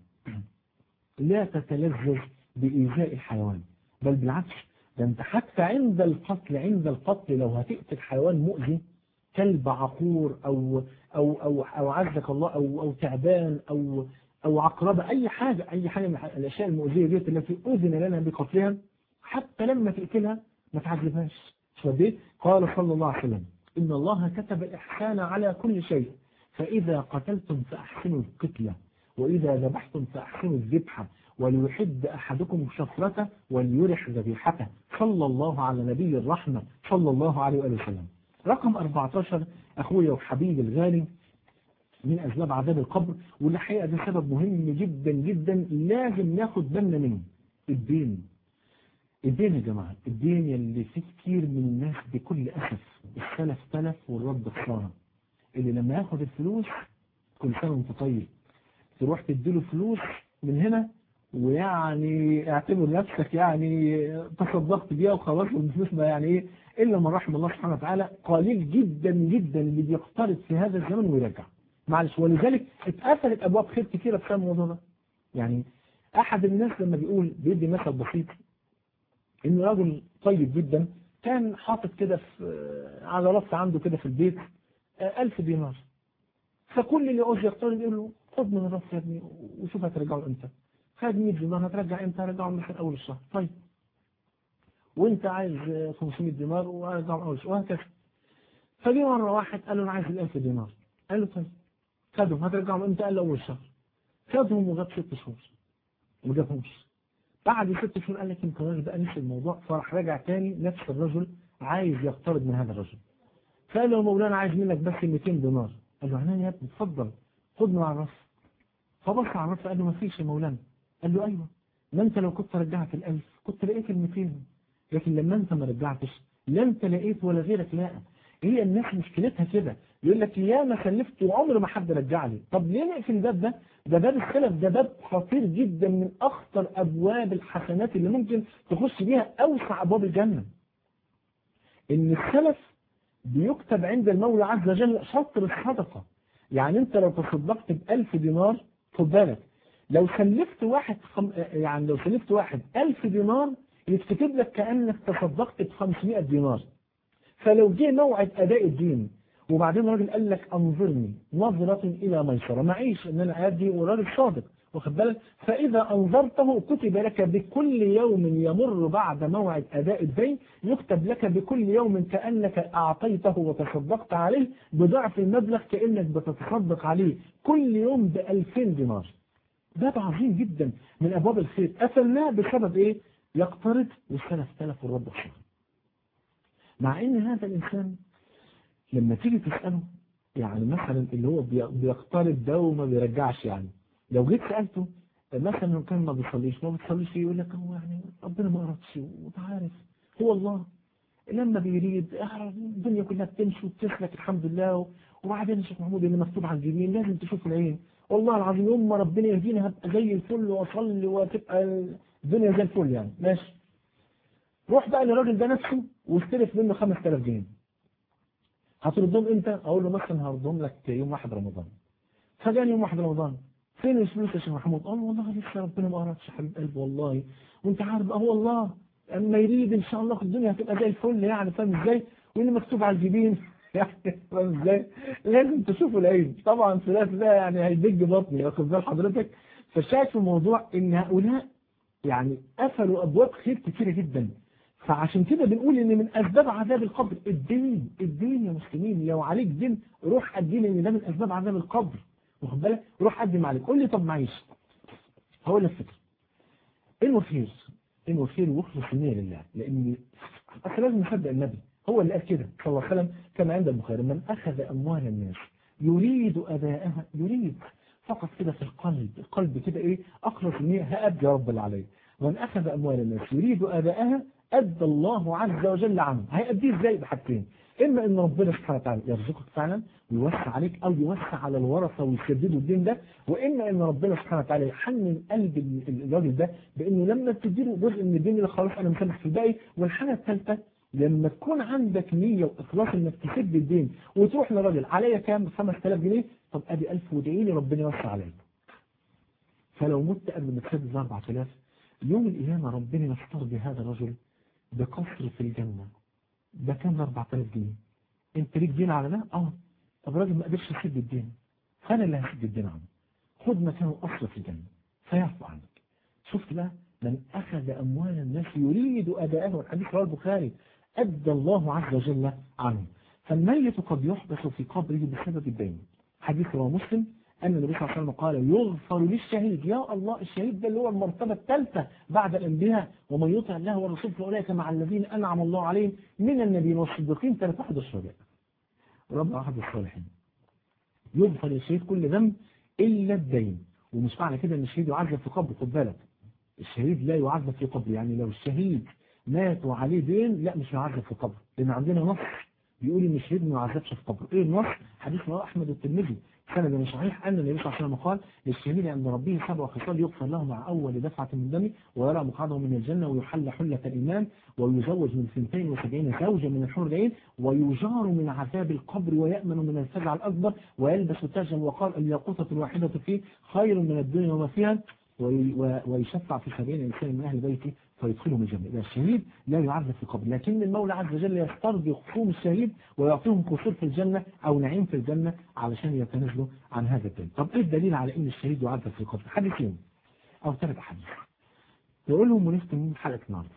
لا تتلذذ بإيذاء الحيوان بل بالعكس ده انت حتى عند القتل عند القتل لو هتقتل حيوان مؤذي كلب عقور أو أو أو أو عزك الله أو أو تعبان أو أو عقربة أي حاجة أي حاجة من الأشياء المؤذية ديت التي أذن لنا بقتلها حتى لما تقتلها ما تعذبهاش فدي قال صلى الله عليه وسلم إن الله كتب الإحسان على كل شيء فإذا قتلتم فأحسنوا القتلة وإذا ذبحتم فأحسنوا الذبحة وليحد أحدكم شفرته وليرح ذبيحته صلى الله على نبي الرحمة صلى الله عليه وآله وسلم رقم 14 أخويا وحبيبي الغالي من أسباب عذاب القبر والحقيقة ده سبب مهم جدا جدا لازم ناخد بالنا منه الدين الدين يا جماعة الدين يلي فيه كتير من الناس بكل أسف السلف تلف والرب خسارة اللي لما ياخد الفلوس كل سنة وانت طيب تروح تديله فلوس من هنا ويعني اعتبر نفسك يعني تصدقت بيها وخلاص والفلوس ما يعني ايه الا من رحم الله سبحانه وتعالى قليل جدا جدا اللي بيقترض في هذا الزمن ويرجع معلش ولذلك اتقفلت ابواب خير كثيره بسبب الموضوع ده يعني احد الناس لما بيقول بيدي مثل بسيط ان رجل طيب جدا كان حاطط كده في على رف عنده كده في البيت ألف دينار فكل اللي عاوز يقترض يقول له خد من الرف يا ابني وشوف هترجعه امتى خد 100 دينار هترجع امتى هرجعه مثلا اول الشهر طيب وانت عايز 500 دينار وهرجعه اول الشهر وهكذا فجي مره واحد قال له انا عايز ال 1000 دينار قال له طيب خدهم هترجعهم امتى قال له اول الشهر خدهم وغاب ست شهور ما جابهمش بعد ست شهور قال لك انت الراجل بقى نسي الموضوع فراح راجع تاني نفس الرجل عايز يقترض من هذا الرجل فقال له مولانا عايز منك بس 200 دينار قال له عنان يا ابني اتفضل خدني على الرف فبص على الرف قال له ما فيش يا مولانا قال له ايوه ما انت لو كنت رجعت الألف كنت لقيت ال 200 لكن لما انت ما رجعتش لا انت لقيت ولا غيرك لاقى هي الناس مشكلتها كده يقول لك يا ما خلفت وعمر ما حد رجع لي طب ليه نقفل الباب ده ده باب السلف ده باب خطير جدا من اخطر ابواب الحسنات اللي ممكن تخش بيها اوسع ابواب الجنه ان السلف بيكتب عند المولى عز وجل شطر الصدقه يعني انت لو تصدقت ب 1000 دينار خد بالك لو سلفت واحد خم... يعني لو سلفت واحد 1000 دينار يتكتب لك كانك تصدقت ب 500 دينار فلو جه موعد اداء الدين وبعدين الراجل قال لك انظرني نظرة الى ميسرة معيش ان انا ادي وراجل صادق واخد بالك فاذا انظرته كتب لك بكل يوم يمر بعد موعد اداء الدين يكتب لك بكل يوم كانك اعطيته وتصدقت عليه بضعف المبلغ كانك بتتصدق عليه كل يوم ب 2000 دينار باب عظيم جدا من ابواب الخير قفلناه بسبب ايه يقترض والسلف تلف والرب خير مع ان هذا الانسان لما تيجي تسأله يعني مثلا اللي هو بيقترض ده وما بيرجعش يعني لو جيت سألته مثلا لو كان ما بيصليش ما بتصليش يقول لك هو يعني ربنا ما أردش وانت عارف هو الله لما بيريد الدنيا كلها بتمشي وبتسلك الحمد لله وبعدين يا شيخ محمود اللي مكتوب على الجبين لازم تشوف العين والله العظيم يوم ما ربنا يهديني هبقى زي الفل واصلي وتبقى الدنيا زي الفل يعني ماشي روح بقى للراجل ده نفسه واستلف منه 5000 جنيه هتردهم امتى اقول له مثلا هردهم لك يوم واحد رمضان فجاني يوم واحد رمضان فين الفلوس يا شيخ محمود قال والله لسه ربنا ما اردش حبيب قلبي والله وانت عارف اه والله اما يريد ان شاء الله الدنيا هتبقى زي الفل يعني فاهم ازاي واللي مكتوب على الجبين يعني فاهم ازاي لازم تشوفوا العين طبعا ثلاث ده يعني هيدج بطني واخد بال حضرتك فشايف الموضوع ان هؤلاء يعني قفلوا ابواب خير كتيره جدا فعشان كده بنقول ان من اسباب عذاب القبر الدين الدين يا مسلمين لو عليك دين روح قدم ان ده من اسباب عذاب القبر واخد بالك روح قدم عليك قول لي طب معيش هقول لك فكره انه خير انه خير واخلص النيه لله لان اصل لازم نصدق النبي هو اللي قال كده صلى الله عليه وسلم كما عند البخاري من اخذ اموال الناس يريد اداءها يريد فقط كده في القلب القلب كده ايه اخلص النيه هأدي يا رب العالمين من اخذ اموال الناس يريد اداءها أدى الله عز وجل عنه هيأديه ازاي بحاجتين إما إن ربنا سبحانه وتعالى يرزقك فعلا ويوسع عليك أو يوسع على الورثة ويسددوا الدين ده وإما إن ربنا سبحانه وتعالى يحنن قلب ال- الراجل ده بإنه لما تديله جزء من الدين اللي خلاص أنا مسامح في الباقي والحاجة الثالثة لما تكون عندك نية وإخلاص إنك تسد الدين وتروح لراجل عليا كام 5000 جنيه طب أدي 1000 وادعي لي ربنا يوسع عليك فلو مت قبل ما تسدد 4000 يوم القيامة ربنا يسترضي هذا الرجل بقصر في الجنة ده كان 4000 جنيه انت ليك دين على ده اه طب راجل ما قدرش يسد الدين فانا اللي هسد الدين عنه خد مكانه اصل في الجنة فيعفو عنك شفت بقى من اخذ اموال الناس يريد اداءه الحديث رواه البخاري ادى الله عز وجل عنه فالميت قد يحبس في قبره بسبب الدين حديث رواه مسلم أن النبي صلى الله عليه وسلم قال يغفر للشهيد يا الله الشهيد ده اللي هو المرتبة الثالثة بعد الأنبياء ومن يطع الله والرسول فأولئك مع الذين أنعم الله عليهم من النبيين والصديقين ثلاثة أحد الشهداء ربع أحد الصالحين يغفر للشهيد كل ذنب إلا الدين ومش معنى كده أن الشهيد يعذب في قبره خد بالك الشهيد لا يعذب في قبره يعني لو الشهيد مات وعليه دين لا مش يعذب في قبره لأن عندنا نص بيقول ان الشهيد ما يعذبش في قبره ايه النص حديث رواه احمد الترمذي سند صحيح ان النبي صلى الله عليه وسلم قال للشهيد عند ربه سبع خصال يغفر له مع اول دفعه من دمه ويرى مقعده من الجنه ويحل حله الايمان ويزوج من 72 زوجه من الحور العين ويجار من عذاب القبر ويامن من الفزع الاكبر ويلبس تاجا وقال الياقوته الواحده فيه خير من الدنيا وما فيها وي- و- ويشفع في سبعين انسان من اهل بيته فيدخلهم الجنة إذا الشهيد لا يعذب في القبر لكن المولى عز وجل يسترضي خصوم الشهيد ويعطيهم قصور في الجنة أو نعيم في الجنة علشان يتنازلوا عن هذا الدين طب إيه الدليل على إن الشهيد يعذب في القبر حديثين أو ثلاث أحاديث نقولهم ونختم من حلقة النهارده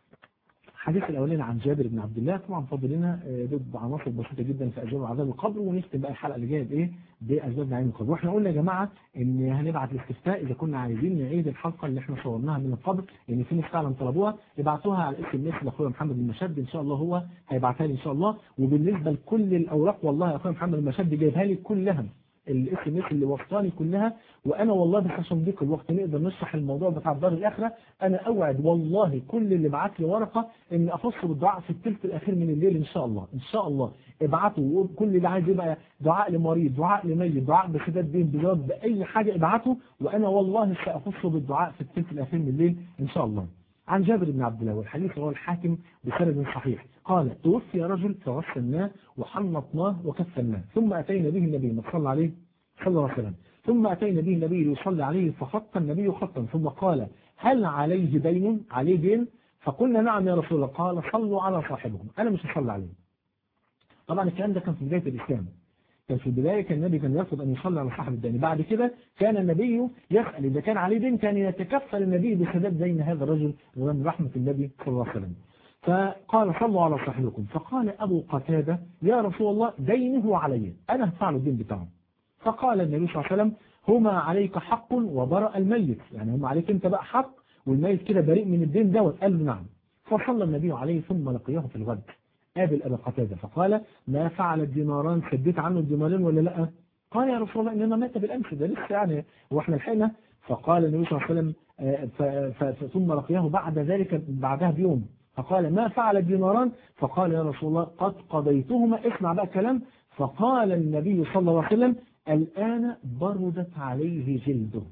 الحديث الأولاني عن جابر بن عبد الله طبعا فاضل لنا آه، ضد عناصر بسيطة جدا في أسباب عذاب القبر ونختم بقى الحلقة اللي جايه بإيه؟ بأسباب نعيم القبر واحنا قلنا يا جماعة إن هنبعت الاستفتاء إذا كنا عايزين نعيد الحلقة اللي احنا صورناها من القبر لأن في ناس فعلا طلبوها ابعتوها على الاس ام اس لأخويا محمد المشد إن شاء الله هو هيبعتها لي إن شاء الله وبالنسبة لكل الأوراق والله يا أخويا محمد المشد جايبها لي كلها الاس ام اس اللي وصلاني كلها وانا والله بس عشان ضيق الوقت نقدر نشرح الموضوع بتاع دار الاخره انا اوعد والله كل اللي بعت لي ورقه ان اخص بالدعاء في الثلث الاخير من الليل ان شاء الله ان شاء الله ابعتوا كل اللي عايز يبقى دعاء لمريض دعاء لميت دعاء بسداد دين بجواب باي حاجه ابعته وانا والله ساخص بالدعاء في الثلث الاخير من الليل ان شاء الله عن جابر بن عبد الله والحديث رواه الحاكم بسند صحيح قال توفي رجل فغسلناه وحنطناه وكفناه ثم اتينا به النبي ما صلى عليه صلى الله عليه وسلم ثم أتينا به النبي ليصلي عليه فخط النبي خطا ثم قال هل عليه دين عليه دين فقلنا نعم يا رسول الله قال صلوا على صاحبهم أنا مش هصلي عليه طبعا الكلام ده كان في بداية الإسلام كان في البداية كان النبي كان يرفض أن يصلي على صاحب الدين بعد كده كان النبي يسأل إذا كان عليه دين كان يتكفل النبي بسداد دين هذا الرجل ومن رحمة النبي صلى الله عليه وسلم فقال صلوا على صاحبكم فقال أبو قتادة يا رسول الله دينه علي أنا هدفع له الدين بتاعه فقال النبي صلى الله عليه وسلم هما عليك حق وبرأ الميت يعني هما عليك انت بقى حق والميت كده بريء من الدين ده قال له نعم فصلى النبي عليه ثم لقيه في الغد قابل أبا قتادة فقال ما فعل الديناران سديت عنه الدينارين ولا لا قال يا رسول الله إنما مات بالأمس ده لسه يعني واحنا لحقنا فقال النبي صلى الله عليه وسلم آه، ف- ف- ثم لقيه بعد ذلك بعدها بيوم فقال ما فعل الديناران فقال يا رسول الله قد قضيتهما اسمع بقى كلام فقال النبي صلى الله عليه وسلم الآن بردت عليه جلده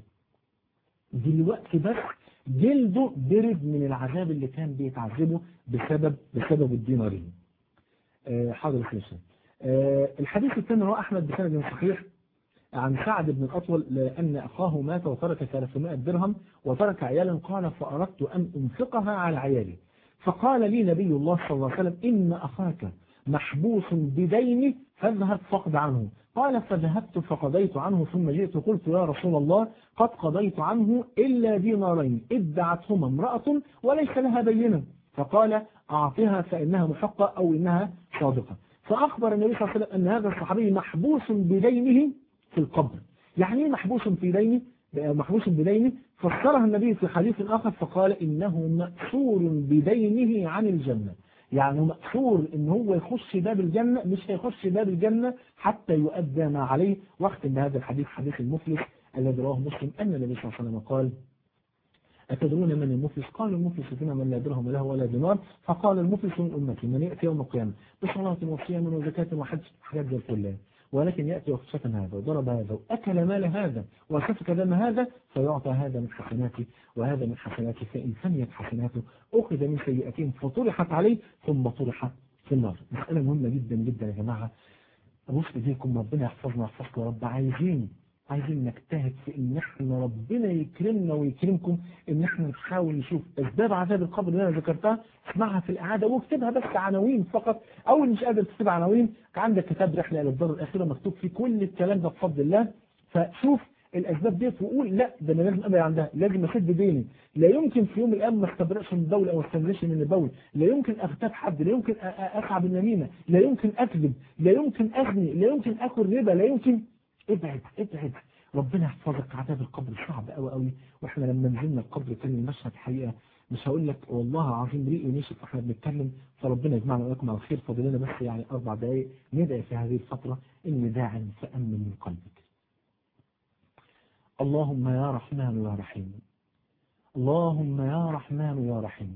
دلوقتي بس جلده برد من العذاب اللي كان بيتعذبه بسبب بسبب الدينارين آه، حاضر يا شيخ. آه، الحديث الثاني رواه أحمد بسند صحيح عن سعد بن الأطول لأن أخاه مات وترك 300 درهم وترك عيالا قال فأردت أن أنفقها على عيالي فقال لي نبي الله صلى الله عليه وسلم إن أخاك محبوس بدين فاذهب فقد عنه قال فذهبت فقضيت عنه ثم جئت قلت يا رسول الله قد قضيت عنه إلا دينارين ادعتهما امرأة وليس لها بينة فقال أعطها فإنها محقة أو إنها صادقة فأخبر النبي صلى الله عليه وسلم أن هذا الصحابي محبوس بدينه في القبر يعني ايه محبوس في دينه محبوس بدينه فسرها النبي في حديث آخر فقال إنه مأسور بدينه عن الجنة يعني مأسور إن هو يخش باب الجنة مش هيخش باب الجنة حتى يؤدى ما عليه واختم بهذا الحديث حديث المفلس الذي رواه مسلم أن النبي صلى الله عليه وسلم قال أتدرون من المفلس قال المفلس فينا من لا درهم له ولا دينار فقال المفلس من أمتي من يأتي يوم القيامة بصلاة وصيام وزكاة وحج حاجات زي الكل ولكن يأتي وشتم هذا وضرب هذا وأكل مال هذا وسفك دم هذا فيعطى هذا من حسناته وهذا من حسناته فإن فنيت حسناته أخذ من سيئتهم فطرحت عليه ثم طرح في النار مسألة مهمة جدا جدا يا جماعة أبوس إيديكم ربنا يحفظنا ويحفظكم يا رب عايزين عايزين نجتهد في ان احنا ربنا يكرمنا ويكرمكم ان احنا نحاول نشوف اسباب عذاب القبر اللي انا ذكرتها اسمعها في الاعاده واكتبها بس عناوين فقط او مش قادر تكتب عناوين عندك كتاب رحله الى الدار الاخره مكتوب فيه كل الكلام ده بفضل الله فشوف الاسباب ديت وقول لا ده انا لازم ابعد عندها لازم اسد بيني لا يمكن في يوم من الايام ما استبرئش من البول او استنزلش من البول لا يمكن اغتاب حد لا يمكن اسعى بالنميمه لا يمكن اكذب لا يمكن ازني لا يمكن اكل ربا لا يمكن ابعد ابعد ربنا يحفظك عذاب القبر صعب قوي قوي واحنا لما نزلنا القبر كان المشهد حقيقه مش هقول لك والله العظيم ريق ونشف واحنا بنتكلم فربنا يجمعنا وياكم على الخير فاضل لنا بس يعني اربع دقائق ندعي في هذه الفتره ان داعا فامن من قلبك. اللهم يا رحمن يا رحيم. اللهم يا رحمن يا رحيم.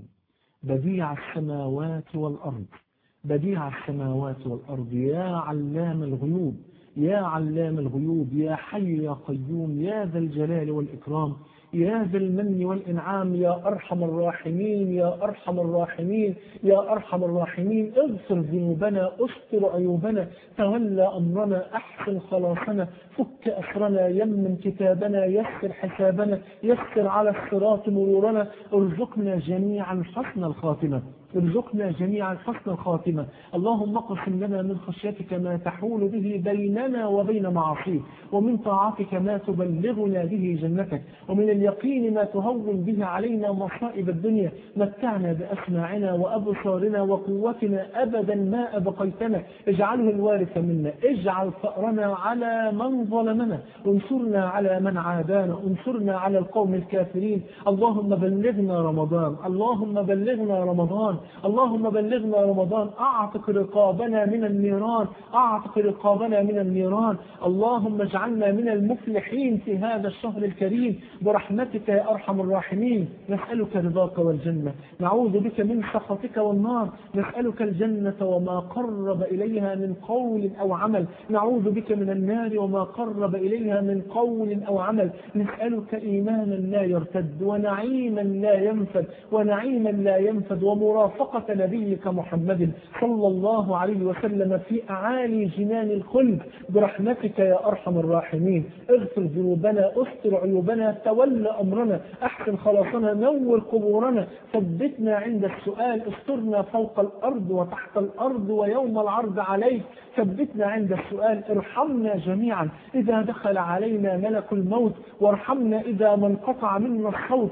بديع السماوات والارض. بديع السماوات والارض يا علام الغيوب. يا علام الغيوب يا حي يا قيوم يا ذا الجلال والإكرام يا ذا المن والإنعام يا أرحم الراحمين يا أرحم الراحمين يا أرحم الراحمين اغفر ذنوبنا استر عيوبنا تولى أمرنا أحسن خلاصنا فك أسرنا يمن كتابنا يسر حسابنا يسر على الصراط مرورنا ارزقنا جميعا حسن الخاتمة ارزقنا جميعا حسن الخاتمة اللهم اقسم لنا من خشيتك ما تحول به بيننا وبين معاصيك ومن طاعتك ما تبلغنا به جنتك ومن اليقين ما تهون به علينا مصائب الدنيا متعنا بأسماعنا وأبصارنا وقوتنا أبدا ما أبقيتنا اجعله الوارث منا اجعل فأرنا على من ظلمنا انصرنا على من عادانا انصرنا على القوم الكافرين اللهم بلغنا رمضان اللهم بلغنا رمضان اللهم بلغنا رمضان اعتق رقابنا من النيران اعتق رقابنا من النيران اللهم اجعلنا من المفلحين في هذا الشهر الكريم برحمتك يا ارحم الراحمين نسالك رضاك والجنه نعوذ بك من سخطك والنار نسالك الجنه وما قرب اليها من قول او عمل نعوذ بك من النار وما قرب اليها من قول او عمل نسالك ايمانا لا يرتد ونعيما لا ينفد ونعيما لا ينفد ومرافقه مرافقة نبيك محمد صلى الله عليه وسلم في أعالي جنان الخلد برحمتك يا أرحم الراحمين اغفر ذنوبنا استر عيوبنا تولى أمرنا أحسن خلاصنا نور قبورنا ثبتنا عند السؤال استرنا فوق الأرض وتحت الأرض ويوم العرض عليك ثبتنا عند السؤال ارحمنا جميعا إذا دخل علينا ملك الموت وارحمنا إذا ما انقطع منا الصوت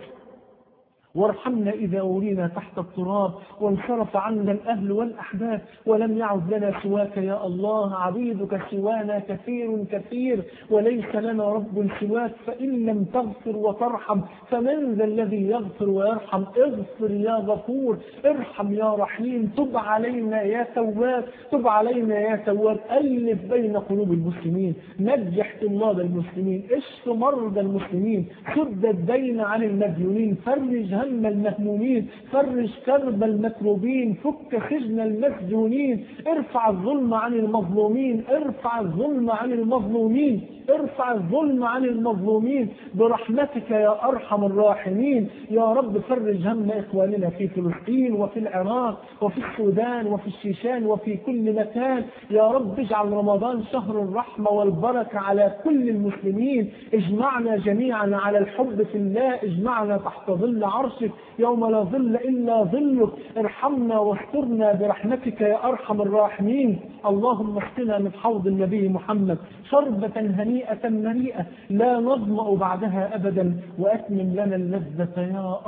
وارحمنا إذا أولينا تحت التراب وانصرف عنا الأهل والأحباب ولم يعد لنا سواك يا الله عبيدك سوانا كثير كثير وليس لنا رب سواك فإن لم تغفر وترحم فمن ذا الذي يغفر ويرحم اغفر يا غفور ارحم يا رحيم تب علينا يا تواب تب علينا يا تواب ألف بين قلوب المسلمين نجح طلاب المسلمين اشف مرضى المسلمين سد الدين عن المديونين فرج هم المهمومين فرج كرب المكروبين فك سجن المسجونين ارفع الظلم عن المظلومين ارفع الظلم عن المظلومين ارفع الظلم عن المظلومين برحمتك يا أرحم الراحمين يا رب فرج هم إخواننا في فلسطين وفي العراق وفي السودان وفي الشيشان وفي كل مكان يا رب اجعل رمضان شهر الرحمة والبركة على كل المسلمين اجمعنا جميعا على الحب في الله اجمعنا تحت ظل عرشك يوم لا ظل إلا ظلك ارحمنا واسترنا برحمتك يا أرحم الراحمين اللهم اسقنا من حوض النبي محمد شربة هنيئة مريئة لا نظمأ بعدها أبدا وأتمم لنا اللذة يا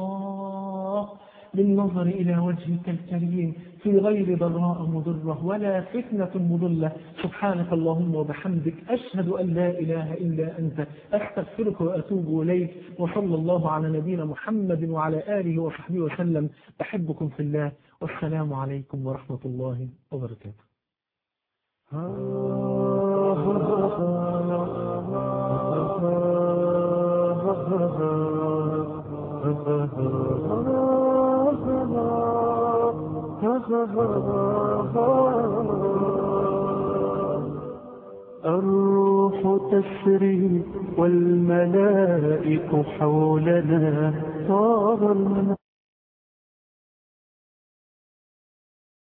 الله بالنظر إلى وجهك الكريم في غير ضراء مضرة ولا فتنة مضلة سبحانك اللهم وبحمدك أشهد أن لا إله إلا أنت أستغفرك وأتوب إليك وصلى الله على نبينا محمد وعلى آله وصحبه وسلم أحبكم في الله والسلام عليكم ورحمة الله وبركاته الروح تسري والملائك حولنا طاب المنى